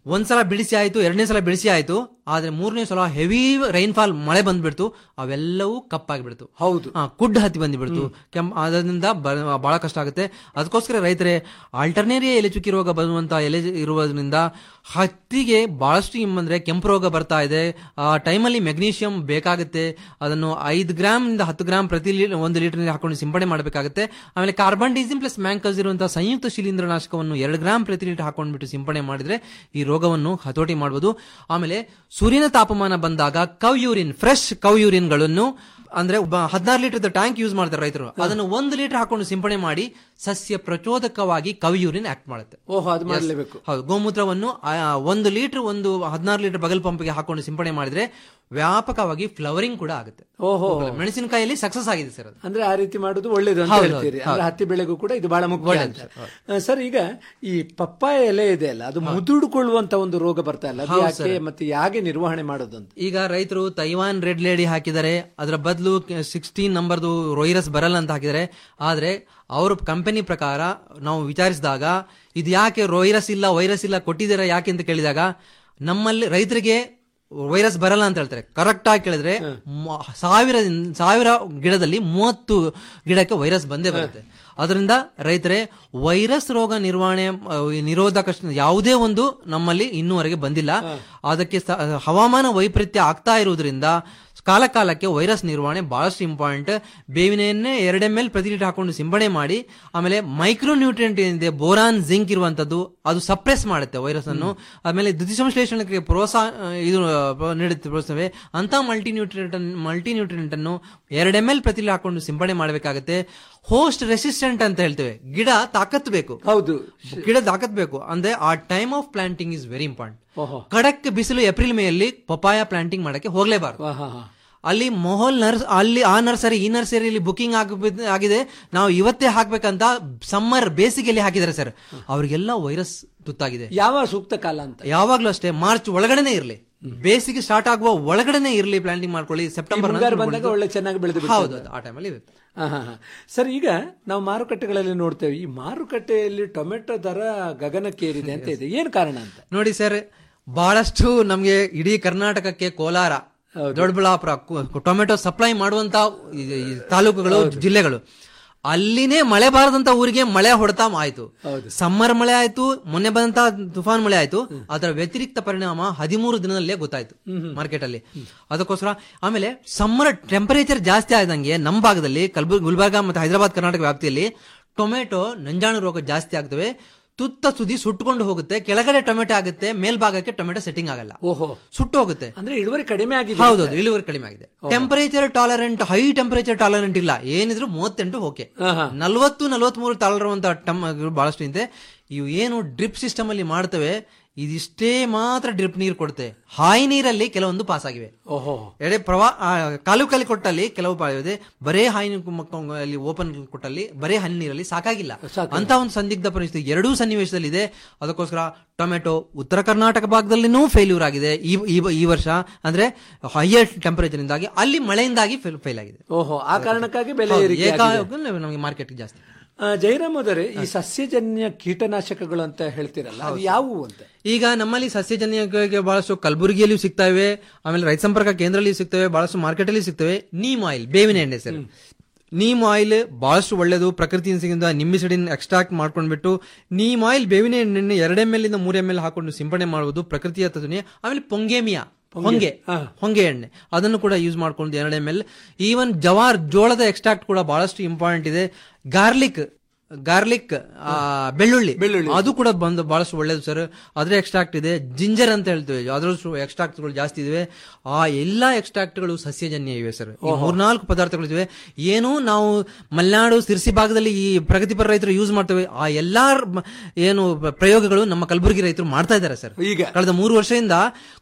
Speaker 9: ಒಂದ್ಸಲ ಬಿಡಿಸಿ ಆಯ್ತು ಎರಡನೇ ಸಲ ಬಿಡಿಸಿ ಆಯ್ತು ಆದ್ರೆ ಮೂರನೇ ಸಲ ಹೆವಿ ರೈನ್ಫಾಲ್ ಮಳೆ ಬಂದ್ಬಿಡ್ತು ಅವೆಲ್ಲವೂ ಕಪ್ಪಾಗಿಬಿಡ್ತು
Speaker 8: ಹೌದು
Speaker 9: ಆ, ಕುಡ್ಡ ಹತ್ತಿ ಬಂದ್ಬಿಡ್ತು ಕೆಂಪ್ ಅದರಿಂದ ಬ- ಬಹಳ ಕಷ್ಟ ಆಗುತ್ತೆ ಅದಕ್ಕೋಸ್ಕರ ರೈತರೇ ಆಲ್ಟರ್ನೇರಿಯಾ ಎಲೆ ಚುಕ್ಕಿ ರೋಗ ಬರುವಂತ ಎಲೆ ಇರುವುದರಿಂದ ಹತ್ತಿಗೆ ಬಹಳಷ್ಟು ಅಂದ್ರೆ ಕೆಂಪು ರೋಗ ಬರ್ತಾ ಇದೆ ಆ ಟೈಮಲ್ಲಿ ಮೆಗ್ನೀಷಿಯಂ ಬೇಕಾಗುತ್ತೆ ಅದನ್ನು ಐದು ಗ್ರಾಮ್ ಇಂದ ಹತ್ತು ಗ್ರಾಮ್ ಪ್ರತಿ ಲೀ- ಒಂದು ಲೀಟರ್ ನೀರು ಹಾಕೊಂಡು ಸಿಂಪಡಣೆ ಮಾಡಬೇಕಾಗುತ್ತೆ ಆಮೇಲೆ ಕಾರ್ಬನ್ ಡೀಸಿಮ್ ಪ್ಲಸ್ ಮ್ಯಾಂಕಸ್ ಇರುವಂತಹ ಸಂಯುಕ್ತ ಶಿಲೀಂಧ್ರನಾಶಕವನ್ನು ಎರಡು ಗ್ರಾಮ್ ಪ್ರತಿ ಲೀಟರ್ ಹಾಕೊಂಡ್ಬಿಟ್ಟು ಸಿಂಪಡಣೆ ಮಾಡಿದ್ರೆ ಈ ರೋಗವನ್ನು ಹತೋಟಿ ಮಾಡಬಹುದು ಆಮೇಲೆ ಸೂರ್ಯನ ತಾಪಮಾನ ಬಂದಾಗ ಕವ್ ಯೂರಿನ್ ಫ್ರೆಶ್ ಕವ್ ಯೂರಿನ್ಗಳನ್ನು ಅಂದ್ರೆ ಹದಿನಾರು ಲೀಟರ್ ಟ್ಯಾಂಕ್ ಯೂಸ್ ಮಾಡ್ತಾರೆ ರೈತರು ಅದನ್ನು ಒಂದು ಲೀಟರ್ ಹಾಕೊಂಡು ಸಿಂಪಡಣೆ ಮಾಡಿ ಸಸ್ಯ ಪ್ರಚೋದಕವಾಗಿ ಕವ್ ಯೂರಿನ್ ಆಕ್ಟ್ ಮಾಡುತ್ತೆ
Speaker 8: ಓಹೋ ಅದು ಮಾಡಲೇಬೇಕು
Speaker 9: ಹೌದು ಗೋಮೂತ್ರವನ್ನು ಆ, ಒಂದು ಲೀಟರ್ ಒಂದು ಹದಿನಾರು ಲೀಟರ್ ಬಗಲ್ ಪಂಪ್ಗೆ ಹಾಕೊಂಡು ಸಿಂಪಡಣೆ ಮಾಡಿದ್ರೆ ವ್ಯಾಪಕವಾಗಿ ಫ್ಲವರಿಂಗ್ ಕೂಡ ಆಗುತ್ತೆ
Speaker 8: ಓಹೋ
Speaker 9: ಮೆಣಸಿನಕಾಯಲ್ಲಿ ಸಕ್ಸಸ್ ಆಗಿದೆ ಸರ್ ಅದು
Speaker 8: ಅಂದ್ರೆ ಆ ರೀತಿ ಮಾಡುದು ಒಳ್ಳೇದು ಅಂತ
Speaker 9: ಹೌದು,
Speaker 8: ಹೇಳ್ತೀರಿ
Speaker 9: ಹೌದು.
Speaker 8: ಅಂದ್ರೆ ಹತ್ತಿ ಬೆಳೆಗೂ ಕೂಡ ಇದು ಬಹಳ ಮುಖ್ಯ
Speaker 9: ಒಳ್ಳೇದು,
Speaker 8: ಅಂತ ಆ, ಸರ್ ಈಗ ಈ ಪಪ್ಪಾಯ ಎಲೆ ಇದೆ ಅಲ್ಲ ಅದು ಮುದುಡಿಕೊಳ್ಳುವಂತ ಒಂದು ರೋಗ ಬರ್ತಾ ಇಲ್ಲ ಅದು
Speaker 9: ಹೌದು,
Speaker 8: ಯಾಕೆ
Speaker 9: ಸರ್.
Speaker 8: ಮತ್ತೆ ಹೇಗೆ ನಿರ್ವಹಣೆ ಮಾಡೋದು ಅಂತ
Speaker 9: ಈಗ ರೈತರು ತೈವಾನ್ ರೆಡ್ ಲೇಡಿ ಹಾಕಿದ್ದಾರೆ ಅದರ ಬದಲು ಸಿಕ್ಸ್ಟೀನ್ ನಂಬರ್ದು ವೈರಸ್ ಬರಲ್ಲ ಅಂತ ಹಾಕಿದ್ದಾರೆ ಆದ್ರೆ ಅವ್ರ ಕಂಪನಿ ಪ್ರಕಾರ ನಾವು ವಿಚಾರಿಸಿದಾಗ ಇದು ಯಾಕೆ ವೈರಸ್ ಇಲ್ಲ ವೈರಸ್ ಇಲ್ಲ ಕೊಟ್ಟಿದ್ದೀರಾ ಯಾಕೆ ಅಂತ ಕೇಳಿದಾಗ ನಮ್ಮಲ್ಲಿ ರೈತರಿಗೆ ವೈರಸ್ ಬರಲ್ಲ ಅಂತ ಹೇಳ್ತಾರೆ ಕರೆಕ್ಟ್ ಆಗಿ ಕೇಳಿದ್ರೆ ಮ- ಸಾವಿರ ಸಾವಿರ ಗಿಡದಲ್ಲಿ ಮೂವತ್ತು ಗಿಡಕ್ಕೆ ವೈರಸ್ ಬಂದೇ ಬರುತ್ತೆ ಅದರಿಂದ ರೈತರೇ ವೈರಸ್ ರೋಗ ನಿರ್ವಹಣೆ ಆ, ನಿರೋಧಕ ಶ- ಯಾವುದೇ ಒಂದು ನಮ್ಮಲ್ಲಿ ಇನ್ನೂವರೆಗೆ ಬಂದಿಲ್ಲ ಅದಕ್ಕೆ ಸ- ಹವಾಮಾನ ವೈಪರೀತ್ಯ ಆಗ್ತಾ ಇರುವುದರಿಂದ ಕಾಲ ಕಾಲಕ್ಕೆ ವೈರಸ್ ನಿರ್ವಹಣೆ ಬಹಳಷ್ಟು ಇಂಪಾರ್ಟೆಂಟ್ ಬೇವಿನ ಎಣ್ಣೆ ಎರಡು ಎಮ್ ಎಲ್ ಪ್ರತಿ ಲೀಟರ್ ಹಾಕೊಂಡು ಸಿಂಪಡಣೆ ಮಾಡಿ ಆಮೇಲೆ ಮೈಕ್ರೋ ನ್ಯೂಟ್ರಿಯೆಂಟ್ ಏನಿದೆ ಬೋರಾನ್ ಜಿಂಕ್ ಇರುವಂತದ್ದು ಅದು ಸಪ್ರೆಸ್ ಮಾಡುತ್ತೆ ವೈರಸ್ ಅನ್ನು ಆಮೇಲೆ ದ್ಯುತಿ ಸಂಶ್ಲೇಷಣೆಗೆ ಪ್ರೋತ್ಸಾಹ ಆ, ಇದು ಆ, ನೀಡುತ್ತೆ ಪ್ರೋತ್ಸಾಹವೇ ಅಂತ ಮಲ್ಟಿ ನ್ಯೂಟ್ರಿಯೆಂಟ್ ಮಲ್ಟಿ ನ್ಯೂಟ್ರಿಯೆಂಟ್ ಅನ್ನು ಎರಡು ಎಮ್ ಎಲ್ ಪ್ರತಿ ಲೀಟರ್ ಹಾಕೊಂಡು ಸಿಂಪಡಣೆ ಮಾಡಬೇಕಾಗುತ್ತೆ ಹೋಸ್ಟ್ ರೆಸಿಸ್ಟೆಂಟ್ ಅಂತ ಹೇಳ್ತೇವೆ ಗಿಡ ತಾಕತ್ ಬೇಕು
Speaker 8: ಹೌದು
Speaker 9: ಗಿಡ ತಾಕತ್ ಬೇಕು ಅಂದ್ರೆ ಆ time of planting is very important
Speaker 8: ಓಹೋ
Speaker 9: ಖಡಕ್ ಬಿಸಿಲು ಏಪ್ರಿಲ್ ಮೇಯಲ್ಲಿ ಪಪಾಯ ಪ್ಲಾಂಟಿಂಗ್ ಮಾಡಕ್ಕೆ ಹೋಗ್ಲೇಬಾರ್ದು
Speaker 8: ವಾ, ಹಾ, ಹಾ.
Speaker 9: ಅಲ್ಲಿ ಮೊಹೋಲ್ ನರ್ಸ್ ಅಲ್ಲಿ ಆ ನರ್ಸರಿ ಈ ನರ್ಸರಿಯಲ್ಲಿ ಬುಕಿಂಗ್ ಆಗಿದೆ ನಾವು ಇವತ್ತೇ ಹಾಕ್ಬೇಕಂತ ಸಮ್ಮರ್ ಬೇಸಿಗೆಯಲ್ಲಿ ಹಾಕಿದ್ದಾರೆ ಸರ್ ಅವರಿಗೆಲ್ಲ ವೈರಸ್ ತುತ್ತಾಗಿದೆ
Speaker 8: ಯಾವ ಸೂಕ್ತ ಕಾಲ ಅಂತ
Speaker 9: ಯಾವಾಗ್ಲೂ ಅಷ್ಟೇ ಮಾರ್ಚ್ ಒಳಗಡೆನೆ ಇರಲಿ ಬೇಸಿಗೆ ಸ್ಟಾರ್ಟ್ ಆಗುವ ಒಳಗಡೆನೆ ಇರಲಿ ಪ್ಲಾಂಟಿಂಗ್ ಮಾಡ್ಕೊಳ್ಳಿ ಸೆಪ್ಟೆಂಬರ್
Speaker 8: ಮುಂಗಾರು
Speaker 9: ನಂತರ
Speaker 8: ಬಂದಾಗ
Speaker 9: ಮಾಡ್ಕೊಳ್ಳಿ.
Speaker 8: ಒಳ್ಳೆ ಚೆನ್ನಾಗಿ ಬೆಳೆದು
Speaker 9: ಹೌದು ಹೌದು, ಆ ಟೈಮಲ್ಲಿ
Speaker 8: ಹಾ, ಹಾ, ಹಾ. ಸರ್ ಈಗ ನಾವು ಮಾರುಕಟ್ಟೆಗಳಲ್ಲಿ ನೋಡ್ತೇವೆ ಈ ಮಾರುಕಟ್ಟೆಯಲ್ಲಿ ಟೊಮೆಟೊ ದರ ಗಗನಕ್ಕೇರಿದೆ ಅಂತ ಇದೆ ಏನ್ ಕಾರಣ ಅಂತ
Speaker 9: ನೋಡಿ ಸರ್ ಬಹಳಷ್ಟು ನಮ್ಗೆ ಇಡೀ ಕರ್ನಾಟಕಕ್ಕೆ ಕೋಲಾರ ದೊಡ್ಡಬಳ್ಳಾಪುರ ಕು- ಟೊಮೆಟೊ ಸಪ್ಲೈ ಮಾಡುವಂತ ಈ- ಈ ತಾಲೂಕುಗಳು ಜಿಲ್ಲೆಗಳು ಅಲ್ಲಿನೇ ಮಳೆ ಬಾರದಂತ ಊರಿಗೆ ಮಳೆ ಹೊಡೆತ ಆಯ್ತು ಸಮ್ಮರ್ ಮಳೆ ಆಯ್ತು ಮೊನ್ನೆ ಬಂದಂತ ತುಫಾನ್ ಮಳೆ ಆಯ್ತು ಅದರ ವ್ಯತಿರಿಕ್ತ ಪರಿಣಾಮ ಹದಿಮೂರು ದಿನದಲ್ಲೇ ಗೊತ್ತಾಯ್ತು ಮಾರ್ಕೆಟ್ ಅಲ್ಲಿ ಅದಕ್ಕೋಸ್ಕರ ಆಮೇಲೆ ಸಮ್ಮರ್ ಟೆಂಪರೇಚರ್ ಜಾಸ್ತಿ ಆದಂಗೆ ನಮ್ಮ ಭಾಗದಲ್ಲಿ ಕಲಬುರ್ಗಿ ಗುಲ್ಬರ್ಗ ಮತ್ತು ಹೈದರಾಬಾದ್ ಕರ್ನಾಟಕ ವ್ಯಾಪ್ತಿಯಲ್ಲಿ ಟೊಮೆಟೊ ನಂಜಾಣು ರೋಗ ಜಾಸ್ತಿ ಆಗ್ತವೆ ತುತ್ತ ತುದಿ ಸುಟ್ಕೊಂಡು ಹೋಗುತ್ತೆ ಕೆಳಗಡೆ ಟೊಮೆಟೊ ಆಗುತ್ತೆ ಮೇಲ್ಭಾಗಕ್ಕೆ ಟೊಮೆಟೊ ಸೆಟ್ಟಿಂಗ್ ಆಗಲ್ಲ
Speaker 8: ಓಹೋ
Speaker 9: ಸುಟ್ಟು ಹೋಗುತ್ತೆ
Speaker 8: ಅಂದ್ರೆ ಇಳುವರಿ ಕಡಿಮೆ ಆಗಿದೆ
Speaker 9: ಹೌದೌದು ಇಳುವರಿ ಕಡಿಮೆ ಆಗಿದೆ temperature tolerant high temperature tolerant ಇಲ್ಲ ಏನಿದ್ರು ಮೂವತ್ತೆಂಟು ಓಕೆ ನಲವತ್ತು ನಲವತ್ಮೂರು ತಾಳರುವಂತ ಟಮ್ ಬಹಳಷ್ಟು ಇದೆ ಇವು ಏನು ಡ್ರಿಪ್ ಸಿಸ್ಟಮ್ ಅಲ್ಲಿ ಮಾಡ್ತವೆ ಇದಿಷ್ಟೇ ಮಾತ್ರ ಡ್ರಿಪ್ ನೀರು ಕೊಡುತ್ತೆ ಹಾಯಿ ನೀರಲ್ಲಿ ಕೆಲವೊಂದು ಪಾಸ್ ಆಗಿವೆ
Speaker 8: ಓಹೋ
Speaker 9: ಎಡೆ ಪ್ರವಾ ಆ, ಕಾಲುಕಲ್ಲಿ ಕೊಟ್ಟಲ್ಲಿ ಕೆಲವು ಪಾ- ಇದೆ ಬರೇ ಹಾಯಿ ಅಲ್ಲಿ ಓಪನ್ ಕೊಟ್ಟಲ್ಲಿ ಬರೇ ಹನಿ ನೀರಲ್ಲಿ ಸಾಕಾಗಿಲ್ಲ ಅಂತ ಒಂದು ಸಂದಿಗ್ಧ ಪರಿಸ್ಥಿತಿ ಎರಡೂ ಸನ್ನಿವೇಶದಲ್ಲಿ ಇದೆ ಅದಕ್ಕೋಸ್ಕರ ಟೊಮೆಟೊ ಉತ್ತರ ಕರ್ನಾಟಕ ಭಾಗದಲ್ಲಿನೂ ಫೇಲ್ಯೂರ್ ಆಗಿದೆ ಈ ಈ- ಈ ವರ್ಷ ಅಂದ್ರೆ ಹೈಯರ್ ಟೆಂಪರೇಚರ್ ಇಂದಾಗಿ ಅಲ್ಲಿ ಮಳೆಯಿಂದಾಗಿ ಫೇಲ್ ಆಗಿದೆ
Speaker 8: ಓಹೋ ಆ ಕಾರಣಕ್ಕಾಗಿ ಬೆಲೆ
Speaker 9: ಹೌದು,
Speaker 8: ಏರಿಕೆ ಆಗಿದೆ.
Speaker 9: ಏಕಾಏಕಿ ನಮಗೆ ಮಾರ್ಕೆಟ್ ಜಾಸ್ತಿ
Speaker 8: ಆ, ಜಯರಾಮ್ ಅವರೇ ಈ ಸಸ್ಯಜನ್ಯ ಕೀಟನಾಶಕಗಳು ಅಂತ ಹೇಳ್ತಿರಲ್ಲ ಅದು ಯಾವುವು ಅಂತ
Speaker 9: ಈಗ ನಮ್ಮಲ್ಲಿ ಸಸ್ಯಜನ್ಯಕ್ಕೆ ಬಹಳಷ್ಟು ಕಲಬುರಗಿಯಲ್ಲಿಯೂ ಸಿಗ್ತವೆ ಆಮೇಲೆ ರೈತ ಸಂಪರ್ಕ ಕೇಂದ್ರದಲ್ಲಿ ಸಿಗ್ತವೆ ಬಹಳಷ್ಟು ಮಾರ್ಕೆಟ್ ಅಲ್ಲಿ ಸಿಗ್ತವೆ ನೀಮ್ ಆಯಿಲ್ ಬೇವಿನ ಎಣ್ಣೆ ಸರ್ ನೀಮ್ ಆಯಿಲ್ ಬಹಳಷ್ಟು ಒಳ್ಳೆಯದು ಪ್ರಕೃತಿಯಿಂದ ಸಿಗಿದ ನಿಂಬಿಸಿಡಿನ ಎಕ್ಸ್ಟ್ರಾಕ್ಟ್ ಮಾಡ್ಕೊಂಡ್ಬಿಟ್ಟು ನೀಮ್ ಆಯಿಲ್ ಬೇವಿನ ಎಣ್ಣೆ ಎರಡು ಎಮ್ ಎಲ್ ಇಂದ ಮೂರು ಎಮ್ ಎಲ್ ಹಾಕೊಂಡು ಸಿಂಪಡಣೆ ಮಾಡುವುದು ಪ್ರಕೃತಿಯ ತತ್ವನೇ ಆಮೇಲೆ ಪೊಂಗೇಮಿಯಾ ಹೊಂಗೆ ಹೊಂಗೆ ಎಣ್ಣೆ ಅದನ್ನು ಕೂಡ ಯೂಸ್ ಮಾಡ್ಕೊಂಡು ಎರಡು ಎಮ್ ಎಲ್ ಈವನ್ ಜವಾರ್ ಜೋಳದ ಎಕ್ಸ್ಟ್ರಾಕ್ಟ್ ಕೂಡ ಬಹಳಷ್ಟು ಇಂಪಾರ್ಟೆಂಟ್ ಇದೆ ಗಾರ್ಲಿಕ್ ಗಾರ್ಲಿಕ್ ಬೆಳ್ಳುಳ್ಳಿ ಬೆಳ್ಳುಳ್ಳಿ ಅದು ಕೂಡ ಬಂದು ಬಹಳಷ್ಟು ಒಳ್ಳೇದು ಸರ್ ಅದ್ರ ಎಕ್ಸ್ಟ್ರಾಕ್ಟ್ ಇದೆ ಜಿಂಜರ್ ಅಂತ ಹೇಳ್ತೇವೆ ಅದರಷ್ಟು ಎಕ್ಸ್ಟ್ರಾಕ್ಟ್ಗಳು ಜಾಸ್ತಿ ಇವೆ ಆ ಎಲ್ಲಾ ಎಕ್ಸ್ಟ್ರಾಕ್ಟ್ಗಳು ಸಸ್ಯಜನ್ಯ ಇವೆ ಸರ್ ಈ ಮೂರ್ನಾಲ್ಕು ಪದಾರ್ಥಗಳು ಇವೆ ಏನು ನಾವು ಮಲೆನಾಡು ಸಿರ್ಸಿ ಭಾಗದಲ್ಲಿ ಈ ಪ್ರಗತಿಪರ ರೈತರು ಯೂಸ್ ಮಾಡ್ತೇವೆ ಆ ಎಲ್ಲಾ ರ- ಏನು ಪ್ರಯೋಗಗಳು ನಮ್ಮ ಕಲಬುರಗಿ ರೈತರು ಮಾಡ್ತಾ ಇದ್ದಾರೆ ಸರ್
Speaker 8: ಈಗ
Speaker 9: ಕಳೆದ ಮೂರು ವರ್ಷದಿಂದ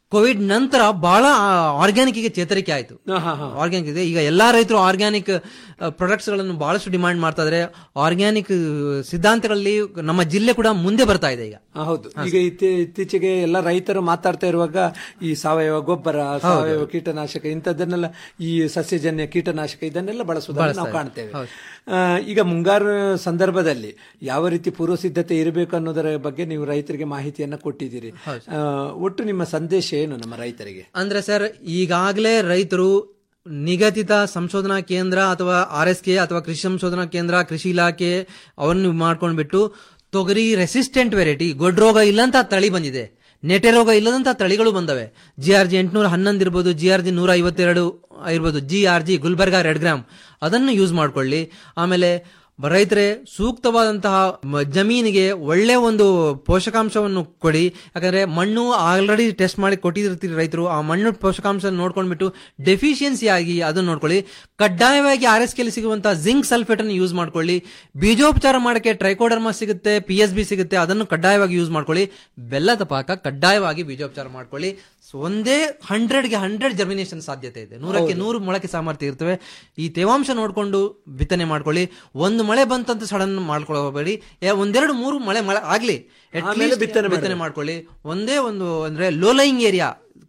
Speaker 9: ಕೋವಿಡ್ ನಂತರ ಬಹಳ ಆರ್ಗ್ಯಾನಿಕ್ ಗೆ ಚೇತರಿಕೆ ಆಯ್ತು ಆರ್ಗ್ಯಾನಿಕ್ ಇದೆ ಈಗ ಎಲ್ಲಾ ರೈತರು ಆರ್ಗ್ಯಾನಿಕ್ ಪ್ರಾಡಕ್ಟ್ಸ್ ಗಳನ್ನು ಬಹಳಷ್ಟು ಡಿಮಾಂಡ್ ಮಾಡ್ತಾ ಇದ್ದಾರೆ ಆರ್ಗ್ಯಾನಿಕ್ ಸಿದ್ಧಾಂತಗಳಲ್ಲಿ ನಮ್ಮ ಜಿಲ್ಲೆ ಕೂಡ ಮುಂದೆ ಬರ್ತಾ ಇದೆ ಈಗ
Speaker 8: ಆ, ಹೌದು ಈಗ ಇತ್ತೀ- ಇತ್ತೀಚೆಗೆ ಎಲ್ಲ ರೈತರು ಮಾತಾಡ್ತಾ ಇರುವಾಗ ಈ ಸಾವಯವ ಗೊಬ್ಬರ ಸಾವಯವ ಕೀಟನಾಶಕ ಇಂಥದ್ದನ್ನೆಲ್ಲ ಈ ಸಸ್ಯಜನ್ಯ ಕೀಟನಾಶಕ ಇದನ್ನೆಲ್ಲ ಬಳಸುವುದನ್ನು ನಾವು ಕಾಣ್ತೇವೆ ಆ, ಈಗ ಮುಂಗಾರು ಸಂದರ್ಭದಲ್ಲಿ ಯಾವ ರೀತಿ ಪೂರ್ವ ಸಿದ್ಧತೆ ಇರಬೇಕು ಅನ್ನೋದರ ಬಗ್ಗೆ ನೀವು ರೈತರಿಗೆ ಮಾಹಿತಿಯನ್ನ ಕೊಟ್ಟಿದ್ದೀರಿ ಆ, ಒಟ್ಟು ನಿಮ್ಮ ಸಂದೇಶ ಏನು ನಮ್ಮ ರೈತರಿಗೆ
Speaker 9: ಅಂದ್ರೆ ಸರ್ ಈಗಾಗಲೇ ರೈತರು ನಿಗದಿತ ಸಂಶೋಧನಾ ಕೇಂದ್ರ ಅಥವಾ ಆರ್ ಎಸ್ ಕೆ ಅಥವಾ ಕೃಷಿ ಸಂಶೋಧನಾ ಕೇಂದ್ರ ಕೃಷಿ ಇಲಾಖೆ ಅವನ್ನು ಮಾಡ್ಕೊಂಡ್ಬಿಟ್ಟು ತೊಗರಿ ರೆಸಿಸ್ಟೆಂಟ್ ವೆರೈಟಿ ಗೊಡ್ ರೋಗ ಇಲ್ಲಂತ ತಳಿ ಬಂದಿದೆ ನೆಟೆ ರೋಗ ಇಲ್ಲದಂತ ತಳಿಗಳು ಬಂದವೆ ಜಿ ಆರ್ ಜಿ ಎಂಟುನೂರ ಹನ್ನೊಂದು ಇರ್ಬೋದು ಜಿ ಆರ್ ಜಿ ನೂರ ಐವತ್ತೆರಡು ಇರ್ಬೋದು G R G Gulbarga red gram ಅದನ್ನು ಯೂಸ್ ಮಾಡ್ಕೊಳ್ಳಿ ಆಮೇಲೆ ರೈತರೇ ಸೂಕ್ತವಾದಂತಹ ಮ- ಜಮೀನಿಗೆ ಒಳ್ಳೆ ಒಂದು ಪೋಷಕಾಂಶವನ್ನು ಕೊಡಿ ಯಾಕಂದ್ರೆ ಮಣ್ಣು ಆಲ್ರೆಡಿ ಟೆಸ್ಟ್ ಮಾಡಿ ಕೊಟ್ಟಿರ್ತೀರಿ ರೈತರು ಆ ಮಣ್ಣು ಪೋಷಕಾಂಶ ನೋಡ್ಕೊಂಡ್ಬಿಟ್ಟು ಡೆಫಿಷಿಯನ್ಸಿ ಆಗಿ ಅದನ್ನ ನೋಡ್ಕೊಳ್ಳಿ ಕಡ್ಡಾಯವಾಗಿ ಆರ್ ಎಸ್ ಕೆಲಿ ಸಿಗುವಂತಹ ಜಿಂಕ್ ಸಲ್ಫೇಟ್ ಅನ್ನು ಯೂಸ್ ಮಾಡ್ಕೊಳ್ಳಿ ಬೀಜೋಪಚಾರ ಮಾಡಕ್ಕೆ ಟ್ರೈಕೋಡರ್ಮಾ ಸಿಗುತ್ತೆ ಪಿ ಎಸ್ ಬಿ ಸಿಗುತ್ತೆ ಅದನ್ನು ಕಡ್ಡಾಯವಾಗಿ ಯೂಸ್ ಮಾಡ್ಕೊಳ್ಳಿ ಬೆಲ್ಲದ ಪಾಕ ಕಡ್ಡಾಯವಾಗಿ ಬೀಜೋಪಚಾರ ಮಾಡ್ಕೊಳ್ಳಿ ಸೊ ಒಂದೇ ಹಂಡ್ರೆಡ್ಗೆ ಹಂಡ್ರೆಡ್ ಜರ್ಮಿನೇಷನ್ ಸಾಧ್ಯತೆ ಇದೆ ನೂರಕ್ಕೆ ನೂರು ಮೊಳಕೆ ಸಾಮರ್ಥ್ಯ ಇರ್ತವೆ ಈ ತೇವಾಂಶ ನೋಡ್ಕೊಂಡು ಬಿತ್ತನೆ ಮಾಡ್ಕೊಳ್ಳಿ ಒಂದು ಮಳೆ ಬಂತಂತ ಸಡನ್ ಮಾಡ್ಕೊಳ್ಳಬೇಡಿ ಏ- ಒಂದೆರಡು ಮೂರು ಮಳೆ ಮಳೆ ಆಗ್ಲಿ At
Speaker 8: ಆಮೇಲೆ
Speaker 9: least
Speaker 8: ಬಿತ್ತನೆ
Speaker 9: ಬಿತ್ತನೆ ಮಾಡ್ಕೊಳ್ಳಿ ಒಂದೇ ಒಂದು ಅಂದ್ರೆ ಲೋಲೈಂಗ್ ಏರಿಯಾ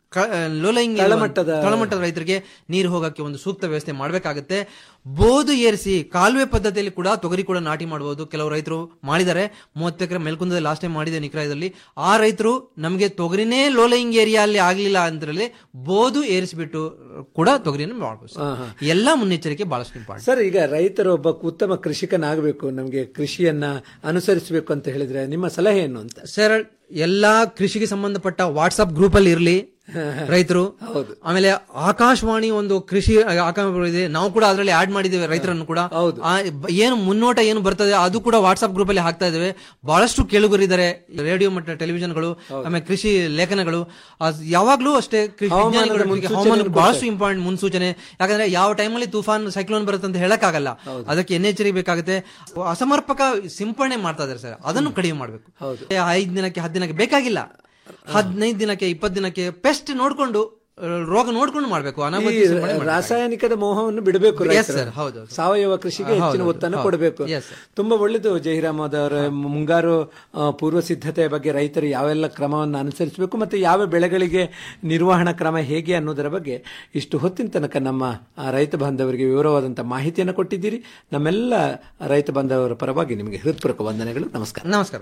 Speaker 9: ಲೋಲೈಂಗ್
Speaker 8: ತಳಮಟ್ಟದ-
Speaker 9: ತಳಮಟ್ಟದ ರೈತರಿಗೆ ನೀರು ಹೋಗಕ್ಕೆ ಒಂದು ಸೂಕ್ತ ವ್ಯವಸ್ಥೆ ಮಾಡಬೇಕಾಗುತ್ತೆ ಬೋದು ಏರಿಸಿ ಕಾಲುವೆ ಪದ್ಧತಿಯಲ್ಲಿ ಕೂಡ ತೊಗರಿ ಕೂಡ ನಾಟಿ ಮಾಡಬಹುದು ಕೆಲವು ರೈತರು ಮಾಡಿದ್ದಾರೆ ಮೂವತ್ತು ಎಕರೆ ಮೇಲ್ಕುಂದದಲ್ಲಿ ಲಾಸ್ಟ್ ಟೈಮ್ ಮಾಡಿದೆ ನಿಕ್ರಾಯದಲ್ಲಿ ಆ ರೈತರು ನಮಗೆ ತೊಗರಿನೇ ಲೋಲೈಂಗ್ ಏರಿಯಾ ಅಲ್ಲಿ ಆಗ್ಲಿಲ್ಲ ಅಂತರಲ್ಲಿ ಬೋದು ಏರಿಸಿಬಿಟ್ಟು ಕೂಡ ತೊಗರಿಯನ್ನು ಮಾಡಬಹುದು ಎಲ್ಲಾ ಮುನ್ನೆಚ್ಚರಿಕೆ ಬಹಳಷ್ಟು ಇಂಪಾರ್ಟೆಂಟ್
Speaker 8: ಸರ್ ಈಗ ರೈತರು ಒಬ್ಬ ಉತ್ತಮ ಕೃಷಿಕನಾಗಬೇಕು ನಮಗೆ ಕೃಷಿಯನ್ನ ಅನುಸರಿಸಬೇಕು ಅಂತ ಹೇಳಿದ್ರೆ ನಿಮ್ಮ ಸಲಹೆ ಏನು ಅಂತ
Speaker 9: ಸರ್ ಎಲ್ಲಾ ಕೃಷಿಗೆ ಸಂಬಂಧಪಟ್ಟ ವಾಟ್ಸ್ಆಪ್ ಗ್ರೂಪ್ ಅಲ್ಲಿ ಇರಲಿ ರೈತರು
Speaker 8: ಹೌದು.
Speaker 9: ಆಮೇಲೆ ಆಕಾಶವಾಣಿ ಒಂದು ಕೃಷಿ ಆಕಾಶವಾಣಿ ಇದೆ ನಾವು ಕೂಡ ಅದರಲ್ಲಿ ಆಡ್ ಮಾಡಿದ್ದೇವೆ ರೈತರನ್ನು ಕೂಡ
Speaker 8: ಹೌದು.
Speaker 9: ಆ, ಬ- ಏನು ಮುನ್ನೋಟ ಏನು ಬರ್ತದೆ ಅದು ಕೂಡ ವಾಟ್ಸ್ಆಪ್ ಗ್ರೂಪ್ ಅಲ್ಲಿ ಹಾಕ್ತಾ ಇದ್ದೇವೆ ಬಹಳಷ್ಟು ಕೇಳುಗರಿದ್ದಾರೆ ರೇಡಿಯೋ ಮತ್ತು ಟೆಲಿವಿಷನ್ಗಳು ಆಮೇಲೆ ಕೃಷಿ ಲೇಖನಗಳು ಅದ್ ಯಾವಾಗ್ಲೂ ಅಷ್ಟೇ ಕೃಷಿ
Speaker 8: ಹವಾಮಾನದ
Speaker 9: ವಿಜ್ಞಾನಿಗಳು
Speaker 8: ಮುನ್ಸೂಚನೆ
Speaker 9: ಹವಾಮಾನ
Speaker 8: ಕೊಡ್ತಾರೆ.
Speaker 9: ಬಹಳಷ್ಟು ಇಂಪಾರ್ಟೆಂಟ್ ಮುನ್ಸೂಚನೆ ಯಾಕಂದ್ರೆ ಯಾವ ಟೈಮಲ್ಲಿ ತುಫಾನ್ ಸೈಕ್ಲೋನ್ ಬರುತ್ತೆ ಅಂತ ಹೇಳಕ್ಕಾಗಲ್ಲ ಅದಕ್ಕೆ ಎನ್ನೆಚ್ಚರಿಬೇಕಾಗುತ್ತೆ ಅಸಮರ್ಪಕ ಸಿಂಪಡಣೆ ಮಾಡ್ತಾ ಇದ್ದಾರೆ ಸರ್ ಅದನ್ನು ಕಡಿಮೆ ಮಾಡಬೇಕು ಐದ್ ದಿನಕ್ಕೆ ಹತ್ತು ದಿನಕ್ಕೆ ಬೇಕಾಗಿಲ್ಲ ಹದಿನೈದು ದಿನಕ್ಕೆ ಇಪ್ಪತ್ತು ದಿನಕ್ಕೆ ಪೆಸ್ಟ್ ನೋಡ್ಕೊಂಡು ಆ, ರೋಗ ನೋಡ್ಕೊಂಡು ಮಾಡ್ಬೇಕು
Speaker 8: ಈ
Speaker 9: ಅನಾವೃಷ್ಟಿ ಸಿಂಪಡಣೆ ಮಾಡ್ಬೇಕು.
Speaker 8: ರಾಸಾಯನಿಕದ ಮೋಹವನ್ನು ಬಿಡಬೇಕು
Speaker 9: Yes,
Speaker 8: ರೈತರು.
Speaker 9: sir. ಹೌದು, ಹೌದು.
Speaker 8: ಸಾವಯವ ಕೃಷಿಗೆ
Speaker 9: ಹೌದು,
Speaker 8: ಹೆಚ್ಚಿನ
Speaker 9: ಹೌದು,
Speaker 8: ಒತ್ತನ್ನು
Speaker 9: ಹೌದು.
Speaker 8: ಕೊಡಬೇಕು
Speaker 9: Yes, sir.
Speaker 8: ತುಂಬಾ ಒಳ್ಳೆಯದು ಜಹಿರಾಮ್ ಅವರ ಮುಂಗಾರು ಆ, ಪೂರ್ವ ಸಿದ್ಧತೆಯ ಬಗ್ಗೆ ರೈತರು ಯಾವೆಲ್ಲ ಕ್ರಮವನ್ನು ಅನುಸರಿಸಬೇಕು ಮತ್ತು ಯಾವ ಬೆಳೆಗಳಿಗೆ ನಿರ್ವಹಣಾ ಕ್ರಮ ಹೇಗೆ ಅನ್ನೋದರ ಬಗ್ಗೆ ಇಷ್ಟು ಹೊತ್ತಿನ ತನಕ ನಮ್ಮ ಆ, ರೈತ ಬಾಂಧವರಿಗೆ ವಿವರವಾದಂತಹ ಮಾಹಿತಿಯನ್ನು ಕೊಟ್ಟಿದ್ದೀರಿ ನಮ್ಮೆಲ್ಲ ರೈತ ಬಾಂಧವರ ಪರವಾಗಿ ನಿಮಗೆ ಹೃತ್ಪೂರ್ವಕ ವಂದನೆಗಳು ನಮಸ್ಕಾರ
Speaker 9: ನಮಸ್ಕಾರ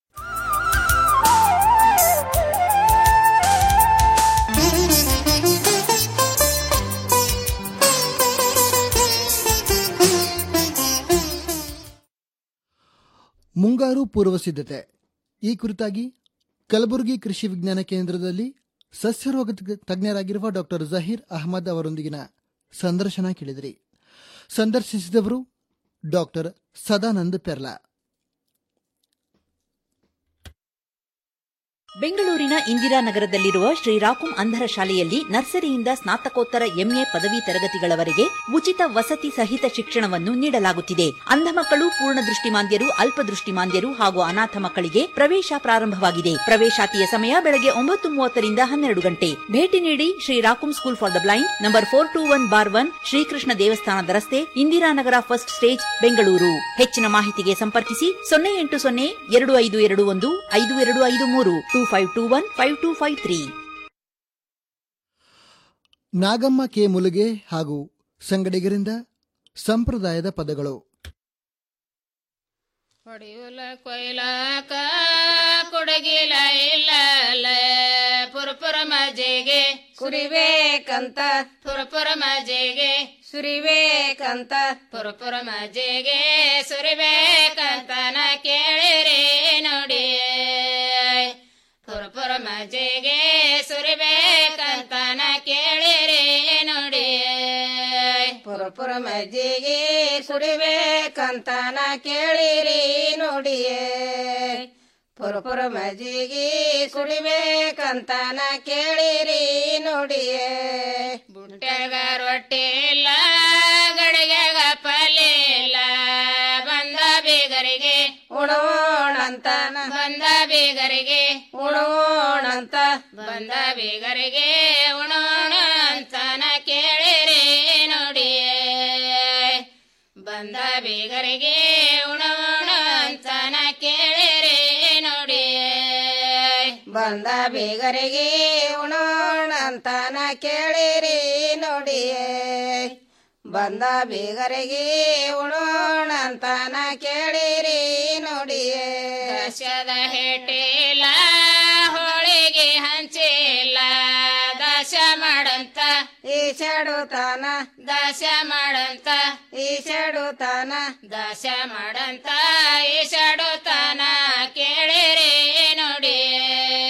Speaker 1: ಮುಂಗಾರು ಪೂರ್ವ ಸಿದ್ಧತೆ ಈ ಕುರಿತಾಗಿ ಕಲಬುರಗಿ ಕೃಷಿ ವಿಜ್ಞಾನ ಕೇಂದ್ರದಲ್ಲಿ ಸಸ್ಯರೋಗ ತಜ್ಞರಾಗಿರುವ ಡಾಕ್ಟರ್ ಜಹೀರ್ ಅಹಮದ್ ಅವರೊಂದಿಗಿನ ಸಂದರ್ಶನ ಕೇಳಿದಿರಿ ಸಂದರ್ಶಿಸಿದವರು ಡಾಕ್ಟರ್ ಸದಾನಂದ್ ಪೆರ್ಲಾ
Speaker 7: ಬೆಂಗಳೂರಿನ ಇಂದಿರಾನಗರದಲ್ಲಿರುವ ಶ್ರೀರಾಕುಂ ಅಂಧರ ಶಾಲೆಯಲ್ಲಿ ನರ್ಸರಿಯಿಂದ ಸ್ನಾತಕೋತ್ತರ ಎಂಎ ಪದವಿ ತರಗತಿಗಳವರೆಗೆ ಉಚಿತ ವಸತಿ ಸಹಿತ ಶಿಕ್ಷಣವನ್ನು ನೀಡಲಾಗುತ್ತಿದೆ ಅಂಧ ಮಕ್ಕಳು ಪೂರ್ಣ ದೃಷ್ಟಿಮಾಂದ್ಯರು ಅಲ್ಪದೃಷ್ಟಿಮಾಂದ್ಯರು ಹಾಗೂ ಅನಾಥ ಮಕ್ಕಳಿಗೆ ಪ್ರವೇಶ ಪ್ರಾರಂಭವಾಗಿದೆ ಪ್ರವೇಶಾತಿಯ ಸಮಯ ಬೆಳಗ್ಗೆ ಒಂಬತ್ತು ಮೂವತ್ತರಿಂದ ಹನ್ನೆರಡು ಗಂಟೆ ಭೇಟಿ ನೀಡಿ Sri Rakum school for the blind number four two one bar one Shrikrishna ದೇವಸ್ಥಾನದ ರಸ್ತೆ ಇಂದಿರಾನಗರ ಫಸ್ಟ್ ಸ್ಟೇಜ್ ಬೆಂಗಳೂರು ಹೆಚ್ಚಿನ ಮಾಹಿತಿಗೆ ಸಂಪರ್ಕಿಸಿ ಸೊನ್ನೆ ಎಂಟು ಸೊನ್ನೆ ಎರಡು ಐದು ಎರಡು ಒಂದು ಐದು ಎರಡು ಐದು ಮೂರು two five two one five two five three
Speaker 1: Nagamma K Mulage ಹಾಗೂ ಸಂಗಡಿಗರಿಂದ ಸಂಪ್ರದಾಯದ ಪದಗಳು
Speaker 10: ಹೊಡಿಯುಲ ಕೊಯ್ಲಾಕ ಕೊಡಗಿಲ ಇಲ್ಲ ಪುರಪುರ ಮಜೆಗೆ ಸುರಿಬೇಕಂತ ಪುರಪುರ ಮಜೆಗೆ ಸುರಿಬೇಕಂತ ಪುರಪುರ ಮಜೆಗೆ ಸುರಿಬೇಕಂತ ನ ಕೇಳಿರಿ ನೋಡಿ ಪುರಪುರ ಮಜೆಗೆ ಸುರಿಬೇಕಂತ ನ ಕೇಳಿರಿ ನೋಡಿ ಪುರಪುರ ಮಜ್ಜಿಗೆ ಸುಡಿಬೇಕಂತ ನಾ ಕೇಳಿರಿ ನೋಡಿಯೇ ಪುರಪುರ ಮಜ್ಜಿಗೆ ಸುಡಿಬೇಕಂತ ನಾ ಕೇಳಿರಿ ನೋಡಿಯೇ ಬುಟ್ಟಾಗ ರೊಟ್ಟಿ ಇಲ್ಲ ಗಡಿಗೆಗ ಪಲ್ಯ ಇಲ್ಲ ಬಂದ ಬೀಗರಿಗೆ ಉಣೋಣಂತ ಬಂದ ಬಂದ ಬೀಗರಿಗೆ ಉಣೋಣಂತ ಬಂದ ಬೀಗರಿಗೆ ಉಣೋಣ ಅಂತನ ಕೇಳಿರಿ ನುಡಿಯೇ ಬಂದ ಬೀಗರಿಗೆ ಉಣೋಣ ಅಂತನ ಕೇಳಿರಿ ನುಡಿಯೇ ಬಂದ ಬೀಗರಿಗೆ ಉಣೋಣ ಅಂತನ ಕೇಳಿರಿ ನುಡಿಯೇ ಬಂದ ಬೀಗರಿಗೆ ಉಣೋಣ ಅಂತನ ಕೇಳಿರಿ ನುಡಿಯೇ ದಶದ ಹೆಟ್ಟಿಲ್ಲ ಹೋಳಿಗೆ ಹಂಚಿಲ್ಲ ದಶ ಮಾಡಂತ ಈಶಡುತ್ತಾನ ದಶ ಮಾಡಂತ ಈಶಡುತ್ತಾನ ದಶ ಮಾಡಂತ ಈಶಡುತ್ತಾನ ಕೇಳಿರಿ ನುಡಿಯೇ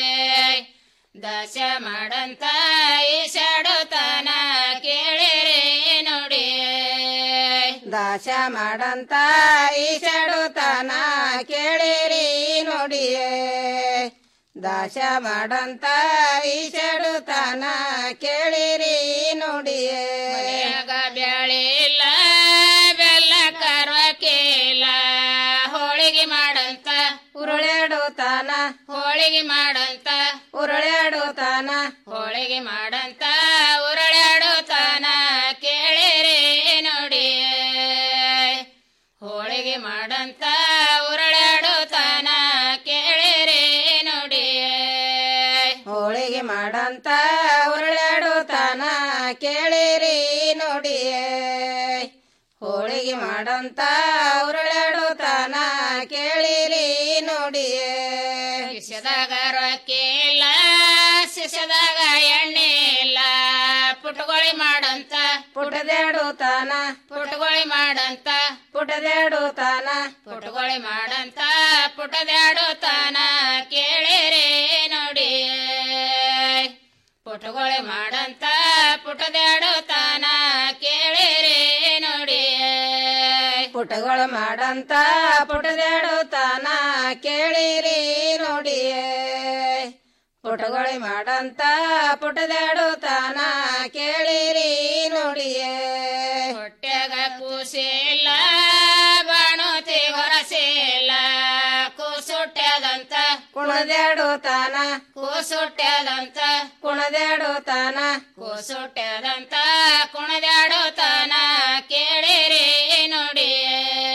Speaker 10: ದಶ ಮಾಡಂತ ಈಶಡುತ್ತಾನ ಕೇಳಿರಿ ನುಡಿಯೇ ದಶ ಮಾಡಂತ ಈಶಡುತ್ತಾನ ಕೇಳಿರಿ ನುಡಿಯೇ ದಾಶ ಮಾಡಂತ ಈಶಡುತ್ತಾನ ಕೇಳಿರಿ ನುಡಿಯೇ ಬ್ಯಾಳಿಲ್ಲ ಬೆಲ್ಲ ಕರ್ವಕ್ಕಿಲ್ಲ ಹೋಳಿಗೆ ಮಾಡಂತ ಉರುಳೆಡುತ್ತಾನ ಹೋಳಿಗೆ ಮಾಡಂತ ಉರುಳೆಡುತ್ತಾನ ಹೋಳಿಗೆ ಮಾಡಂತ ಉರುಳೆಡುತ್ತಾನ ಕೇಳಿರಿ ನುಡಿಯೇ ಹೋಳಿಗೆ ಮಾಡಂತ ಉರುಳೆಡುತ್ತಾನ ಕೇಳಿರಿ ನುಡಿಯೇ ಹೋಳಿಗೆ ಮಾಡಂತ ಉರುಳೆಡುತ್ತಾನ ಕೇಳಿರಿ ನುಡಿಯೇ ಹೋಳಿಗೆ ಮಾಡಂತ ಉರುಳೆಡುತ್ತಾನ ಕೇಳಿರಿ ನುಡಿಯೇ ಶಿಷ್ಯದಾಗ ರೊಕ್ಕಿಲ್ಲ ಶಿಷ್ಯದಾಗ ಎಣ್ಣೆ ಇಲ್ಲ ಪುಟಗೊಳಿ ಮಾಡಂತ ಪುಟದೇಡುತ್ತಾನ ಪುಟಗೊಳಿ ಮಾಡಂತ ಪುಟದೇಡುತ್ತಾನ ಪುಟಗೊಳಿ ಮಾಡಂತ ಪುಟದೇಡುತ್ತಾನ ಕೇಳಿರಿ ನೋಡಿಯೇ ಪುಟಗೊಳಿ ಮಾಡಂತ ಪುಟದೇಡುತ್ತಾನ ಕೇಳಿರಿ ನೋಡಿಯೇ ಪುಟಗಳು ಮಾಡಂತ ಪುಟದೇಡುತ್ತಾನ ಕೇಳಿರಿ ನೋಡಿಯೇ ಪುಟಗೊಳಿ ಮಾಡಂತ ಪುಟದೇಡುತ್ತಾನ ಕೇಳಿರಿ ನೋಡಿಯೇ ಹೊಟ್ಟೆಗ ಕೂಸಿಲ್ಲ ಬಾಣುತಿ ಹೊರಸಿಲ್ಲ ಕೂಸುಟ್ಟ್ಯದಂತ ಕುಣದೇಡುತ್ತಾನ ಕೂಸುಟ್ಟ್ಯದಂತ ಕುಣದೇಡುತ್ತಾನ ಕೂಸುಟ್ಟ್ಯದಂತ ಕುಣದೇಡುತ್ತಾನ ಕೇಳಿರಿ ನೋಡಿಯೇ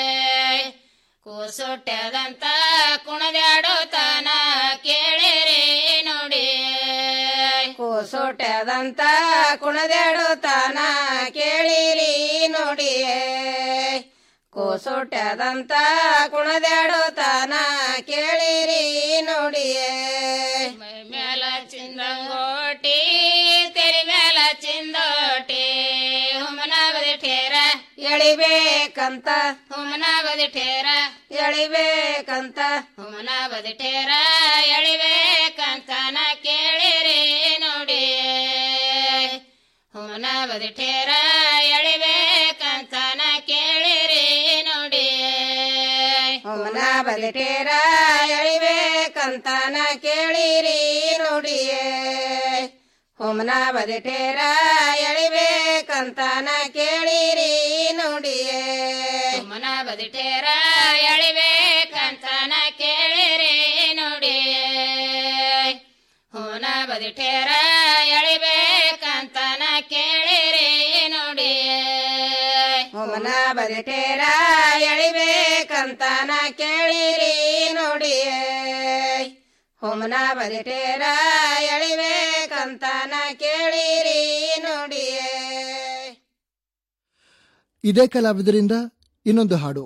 Speaker 10: ಕೂಸುಟ್ಟ್ಯದಂತ ಕುಣದ್ಯಾಡುತ್ತಾನ ಕೇಳಿರಿ ನೋಡಿಯೇ ಕೂಸುಟ್ಟ್ಯದಂತ ಕುಣದ್ಯಾಡುತ್ತಾನ ಕೇಳಿರಿ ನೋಡಿಯೇ ಕೂಸುಟ್ಟ್ಯದಂತ ಕುಣದ್ಯಾಡುತ್ತಾನ ಕೇಳಿರಿ ನೋಡಿಯೇ ಮೇಲ ಚಿಂದಂಗೋಟಿ ತೆರಿ ಮೇಲ ಚಿಂದೋಟಿ ಹುಮನ ಬದಿಠೇರ ಎಳಿಬೇಕಂತ ಹುಮನ ಬದಿಠೇರ ಎಳಿಬೇಕಂತ ಹುಮನ ಬದಿಠೇರ ಎಳಿಬೇಕಂತ ನ ಕೇಳಿರಿ ನೋಡಿಯೇ ಹುಮನ ಬದಿಠೇರ ಎಳಿಬೇಕಂತ ನ ಕೇಳಿರಿ ನೋಡಿಯೇ ಹುಮನ ಬದಿಠೇರ ಎಳಿಬೇಕಂತ ನ ಕೇಳಿರಿ ನೋಡಿಯೇ ಹುಮನ ಬದಿಠೇರ ಎಳಿಬೇಕಂತ ನ ಕೇಳಿರಿ ನೋಡಿಯೇ ಹುಮನ ಬದಿಠೇರ ಎಳಿಬೇಕಂತ ನ ಕೇಳಿರಿ ನೋಡಿಯೇ ಹುಮನ ಬದಿಠೇರ ಎಳಿಬೇಕಂತ ನ ಕೇಳಿರಿ ನೋಡಿಯೇ ಹುಮನ ಬದಿಠೇರ ಎಳಿಬೇಕಂತ ನ ಕೇಳಿರಿ ನೋಡಿಯೇ ಹುಮನ ಬದಿಠೇರ ಎಳಿಬೇಕಂತ ನ ಕೇಳಿರಿ ನೋಡಿಯೇ
Speaker 1: ಇದೇ ಕಲಾವಿದರಿಂದ ಇನ್ನೊಂದು ಹಾಡು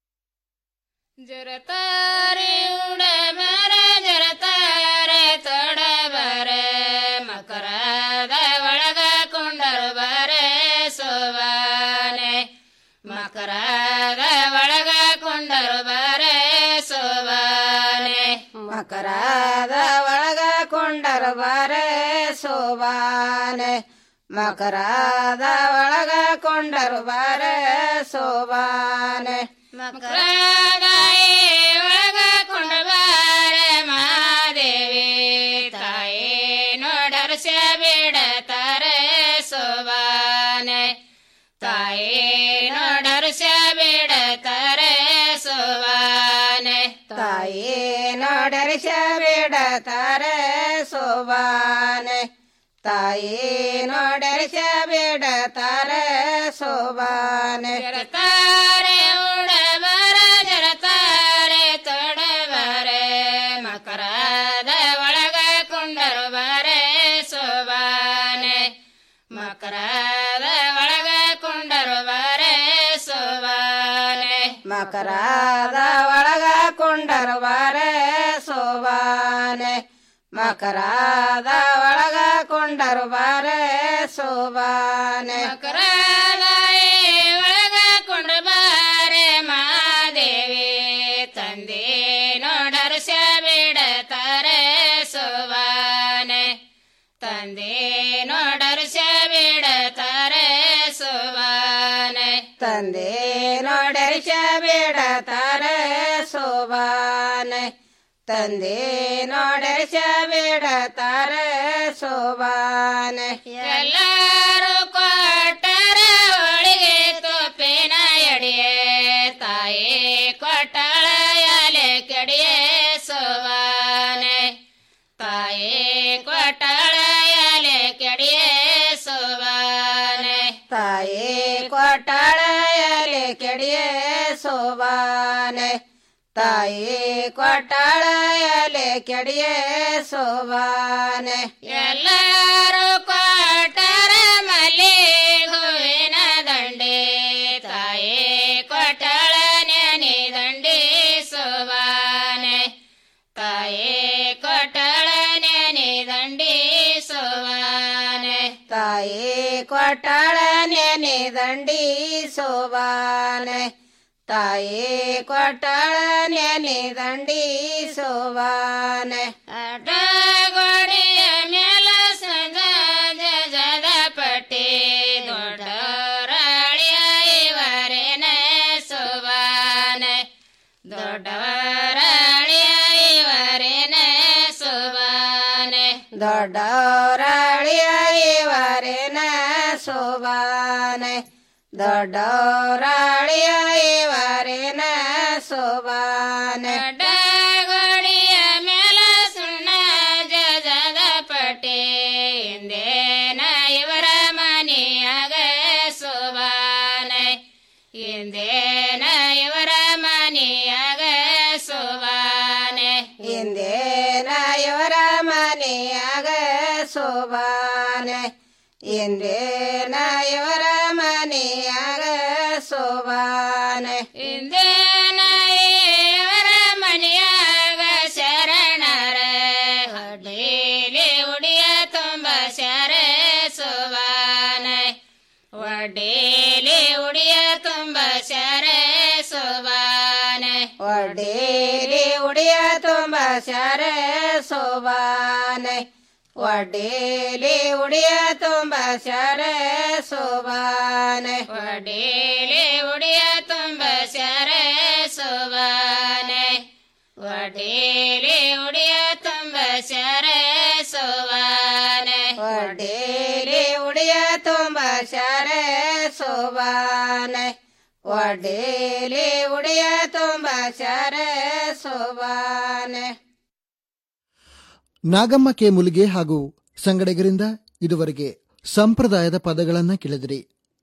Speaker 10: ಜರತಾರೆ ಉಡಬರ ಜರತಾರೆ ತೊಡಬರೆ ಮಕರದ ಒಳಗ ಕೊಂಡರು ಬರೆ ಸೋಬಾನೆ ಮಕರದ ಒಳಗ ಕೊಂಡರು ಬರೆ ಸೋಬಾನೆ ಮಕರದ ಒಳಗ ಕೊಂಡರು ಬರೆ ಸೋಬಾನೆ ಮಕರದ ಒಳಗ ಕೊಂಡರು ಬರೆ ಸೋಬಾನೆ ಮಕರದ ಒಳಗ ಕೊಂಡ ಬಾರೆ ಮಹಾದೇವಿ ತಾಯಿ ನೋಡರ್ಸ ಬಿಡತಾರೆ ಸೋಬಾನೆ ತಾಯಿ ನೋಡರ್ಸ ಬಿಡತಾರೆ ಸೋಬಾನೆ ತಾಯಿ ನೋಡರಿಸ ಬಿಡತಾರೆ ಸೋಬಾನೆ ತಾಯಿ ನೋಡರಿಸ ಬಿಡತಾರೆ ಸೋಬಾನೆ ಜರತಾರೆ ಉಡಬರ ಜರತಾರೆ ತೊಡಬರೆ ಮಕರದ ಒಳಗ ಕುಂಡರು ಬರೆ ಸೋಬಾನೆ ಮಕರದ ಒಳಗ ಕುಂಡರು ಬರೆ ಸೋಬಾನೆ ಮಕರದ ಒಳಗ ಕುಂಡರು ಬರೆ ಸೋಬಾನೆ ಮಕರದ ಒಳಗ ಕೊಂಡರು ಬಾರೆ ಸೋಬಾನೆ ಮಕರದ ಒಳಗ ಕೊಂಡ್ರು ಬಾರೆ ಮಾದೇವಿ ತಂದೆ ನೋಡರು ಬಿಡತಾರೆ ಸೋಬಾನೆ ತಂದೆ ನೋಡರು ಬಿಡತಾರೆ ಸೋಬಾನೆ ತಂದೆ ನೋಡರು ಬಿಡತಾರೆ ಸೋಬಾನೆ ತಂದೆ ನೋಡರಿಸ ಬಿಡತಾರೆ ಸೋಬಾನೆ ಎಲ್ಲರೂ ಕೊಟ್ಟರ ಒಳಗೆ ತೋಪಿನ ಎಡಿಯೇ ತಾಯಿ ಕೊಟ್ಟಳ ಎಲೆ ಕೆಡಿಯೇ ಸೋಬಾನೆ ತಾಯಿ ಕೊಟ್ಟಳ ಎಲೆ ಕೆಡಿಯೇ ಸೋಬಾನೆ ತಾಯಿ ಕೊಟ್ಟಳ ಎಲೆ ಕೆಡಿಯೇ ಸೋಬಾನೆ ತಾಯಿ ಕೊಟ್ಟಾಳ ಎಲೆ ಕೆಡಿಯೇ ಸೋಬಾನೆ ಎಲ್ಲರೂ ಕೊಟ್ಟರ ಮಲ್ಲಿ ಹೂವಿನ ದಂಡೆ ತಾಯಿ ಕೊಟ್ಟಾಳ ನೆನೆ ದಂಡೆ ಸೋಬಾನೆ ತಾಯಿ ಕೊಟ್ಟಾಳ ನೆನೆ ದಂಡೆ ಸೋಬಾನೆ ತಾಯಿ ಕೊಟ್ಟಾಳ ನೆನೆ ದಂಡಿ ಸೋಬಾನೆ ತಾಯಿ ಕೊಟ್ಟಳ ನೆನೆ ದಂಡಿ ಸೋಬಾನೆ ಅಡಗೋಡಿಯ ಮೇಲ ಸಂಜ ಜದ ಪಟ್ಟಿ ದೊಡ್ಡವರಾಳಿಯ ಇವರೇನ ಸೋಬಾನೆ ದೊಡ್ಡವರಾಳಿಯ ಇವರೇನ ಸೋಬಾನೆ ದೊಡ್ಡವರಾಳಿಯ ಇವರೇನ ಸೋಬಾನೆ ದೊಡ್ಡವರಾಳಿಯ ಇವರೇನ ಸೋಬಾನೆ ಗೋಡಿಯ ಮೇಲ ಸುಣ್ಣ ಜಜದ ಪಟ್ಟಿ ಹಿಂದೇನ ಇವರ ಮನೆಯಾಗ ಸೋಬಾನೆ ಹಿಂದೇನ ಇವರ ಮನೆಯಾಗ ಸೋಬಾನೆ ಹಿಂದೇನ ಇವರ ಮನೆಯಾಗ ಸೋಬಾನೆ ಇಂದೇನ ಇವರ ಮನೆಯಾಗ ಸೋಬಾನೆ ಇಂದೇನ ಇವರ ಮನೆಯಾಗ ಶರಣರ ಹೊಡೇಲಿ ಉಡಿಯ ತುಂಬ ಶರ ಸೋಬಾನೆ ಒಡೇಲಿ ಉಡಿಯ ತುಂಬ ಶರ ಸೋಬಾನೆ ಒಡೇಲಿ ಉಡಿಯ ತುಂಬ ಶರ ಸೋಬಾನೆ ಒಡೇಲಿ ಉಡಿಯ ತುಂಬ ಶರ ಸೋಬಾನೆ ಒಡೇಲಿ ಉಡಿಯ ತುಂಬ ಶರ ಸೋಬಾನೆ ಒಡೇಲಿ ಉಡಿಯ ತುಂಬ ಶರ ಸೋಬಾನೆ ಒಡೇಲಿ ಉಡಿಯ ತುಂಬ ಶರ ಸೋಬಾನೆ ಒಡೇಲಿ ಉಡಿಯ ತುಂಬ ಶರ ಸೋಬಾನೆ
Speaker 1: ನಾಗಮ್ಮ ಕೆ ಮುಲಿಗೆ ಹಾಗೂ ಸಂಗಡಿಗರಿಂದ ಇದುವರೆಗೆ ಸಂಪ್ರದಾಯದ ಪದಗಳನ್ನ ಕೇಳಿದಿರಿ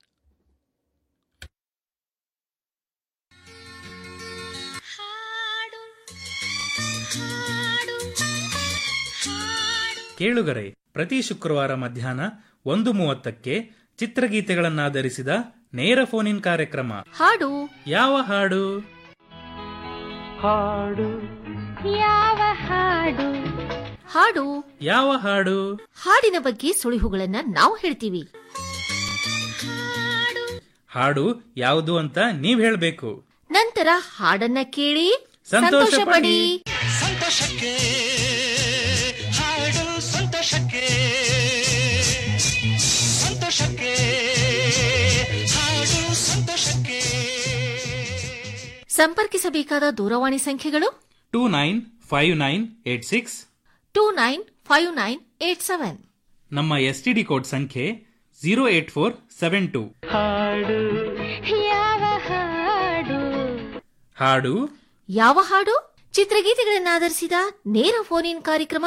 Speaker 11: ಕೇಳುಗರೆ ಪ್ರತಿ ಶುಕ್ರವಾರ ಮಧ್ಯಾಹ್ನ ಒಂದು ಮೂವತ್ತಕ್ಕೆ ಚಿತ್ರಗೀತೆಗಳನ್ನಾಧರಿಸಿದ ನೇರ ಫೋನ್ ಇನ್ ಕಾರ್ಯಕ್ರಮ
Speaker 12: ಹಾಡು
Speaker 11: ಯಾವ ಹಾಡು
Speaker 2: ಹಾಡು
Speaker 12: ಯಾವ ಹಾಡು ಹಾಡು
Speaker 11: ಯಾವ ಹಾಡು
Speaker 12: ಹಾಡಿನ ಬಗ್ಗೆ ಸುಳಿವುಗಳನ್ನ ನಾವು ಹೇಳ್ತೀವಿ
Speaker 11: ಹಾಡು ಯಾವುದು ಅಂತ ನೀವ್ ಹೇಳ್ಬೇಕು
Speaker 12: ನಂತರ ಹಾಡನ್ನ ಕೇಳಿ
Speaker 11: ಸಂತೋಷ
Speaker 12: ಸಂತೋಷ ಪಡಿ
Speaker 13: ಸಂತೋಷಕ್ಕೆ ಹಾಡು ಸಂತೋಷಕ್ಕೆ ಸಂತೋಷಕ್ಕೆ ಹಾಡು ಸಂತೋಷಕ್ಕೆ
Speaker 12: ಸಂಪರ್ಕಿಸಬೇಕಾದ ದೂರವಾಣಿ ಸಂಖ್ಯೆಗಳು
Speaker 11: two nine five nine eight six
Speaker 12: two nine five nine eight seven
Speaker 11: ನಮ್ಮ ಎಸ್ಟಿಡಿ ಕೋಡ್ ಸಂಖ್ಯೆ zero eight four seven two
Speaker 2: ಹಾಡು
Speaker 12: ಯಾವ ಹಾಡು
Speaker 11: ಹಾಡು
Speaker 12: ಯಾವ ಹಾಡು ಚಿತ್ರಗೀತೆಗಳನ್ನು ಆಧರಿಸಿದ ನೇರ ಫೋನ್ ಇನ್ ಕಾರ್ಯಕ್ರಮ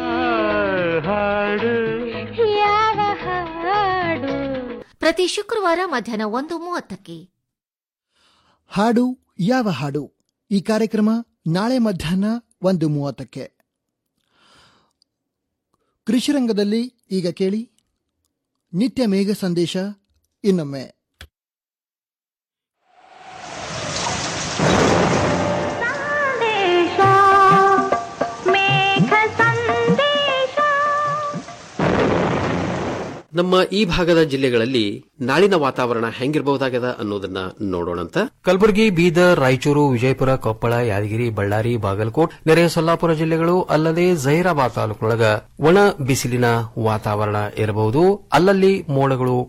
Speaker 2: ಹಾಡು
Speaker 5: ಯಾವ ಹಾಡು
Speaker 12: ಪ್ರತಿ ಶುಕ್ರವಾರ ಮಧ್ಯಾಹ್ನ ಒಂದು ಮೂವತ್ತಕ್ಕೆ
Speaker 1: ಹಾಡು ಯಾವ ಹಾಡು ಈ ಕಾರ್ಯಕ್ರಮ ನಾಳೆ ಮಧ್ಯಾಹ್ನ ಒಂದು ಮೂವತ್ತಕ್ಕೆ ಕೃಷಿರಂಗದಲ್ಲಿ ಈಗ ಕೇಳಿ ನಿತ್ಯ ಮೇಘ ಸಂದೇಶ ಇನ್ನೊಮ್ಮೆ
Speaker 5: ಸಂದೇಶ ಮೇಘ ಸಂದೇಶ
Speaker 6: ನಮ್ಮ ಈ ಭಾಗದ ಜಿಲ್ಲೆಗಳಲ್ಲಿ ನಾಳಿನ ವಾತಾವರಣ ಹೆಂಗಿರಬಹುದಾಗದ ಅನ್ನೋದನ್ನ ನೋಡೋಣಂತ ಕಲಬುರಗಿ ಬೀದರ್ ರಾಯಚೂರು ವಿಜಯಪುರ ಕೊಪ್ಪಳ ಯಾದಗಿರಿ ಬಳ್ಳಾರಿ ಬಾಗಲಕೋಟ್ ನೆರೆಯ ಸೊಲ್ಲಾಪುರ ಜಿಲ್ಲೆಗಳು ಅಲ್ಲದೆ ಜಹೀರಾಬಾದ್ ತಾಲೂಕಿನೊಳಗ ಒಣ ಬಿಸಿಲಿನ ವಾತಾವರಣ ಇರಬಹುದು ಅಲ್ಲಲ್ಲಿ ಮೋಡಗಳು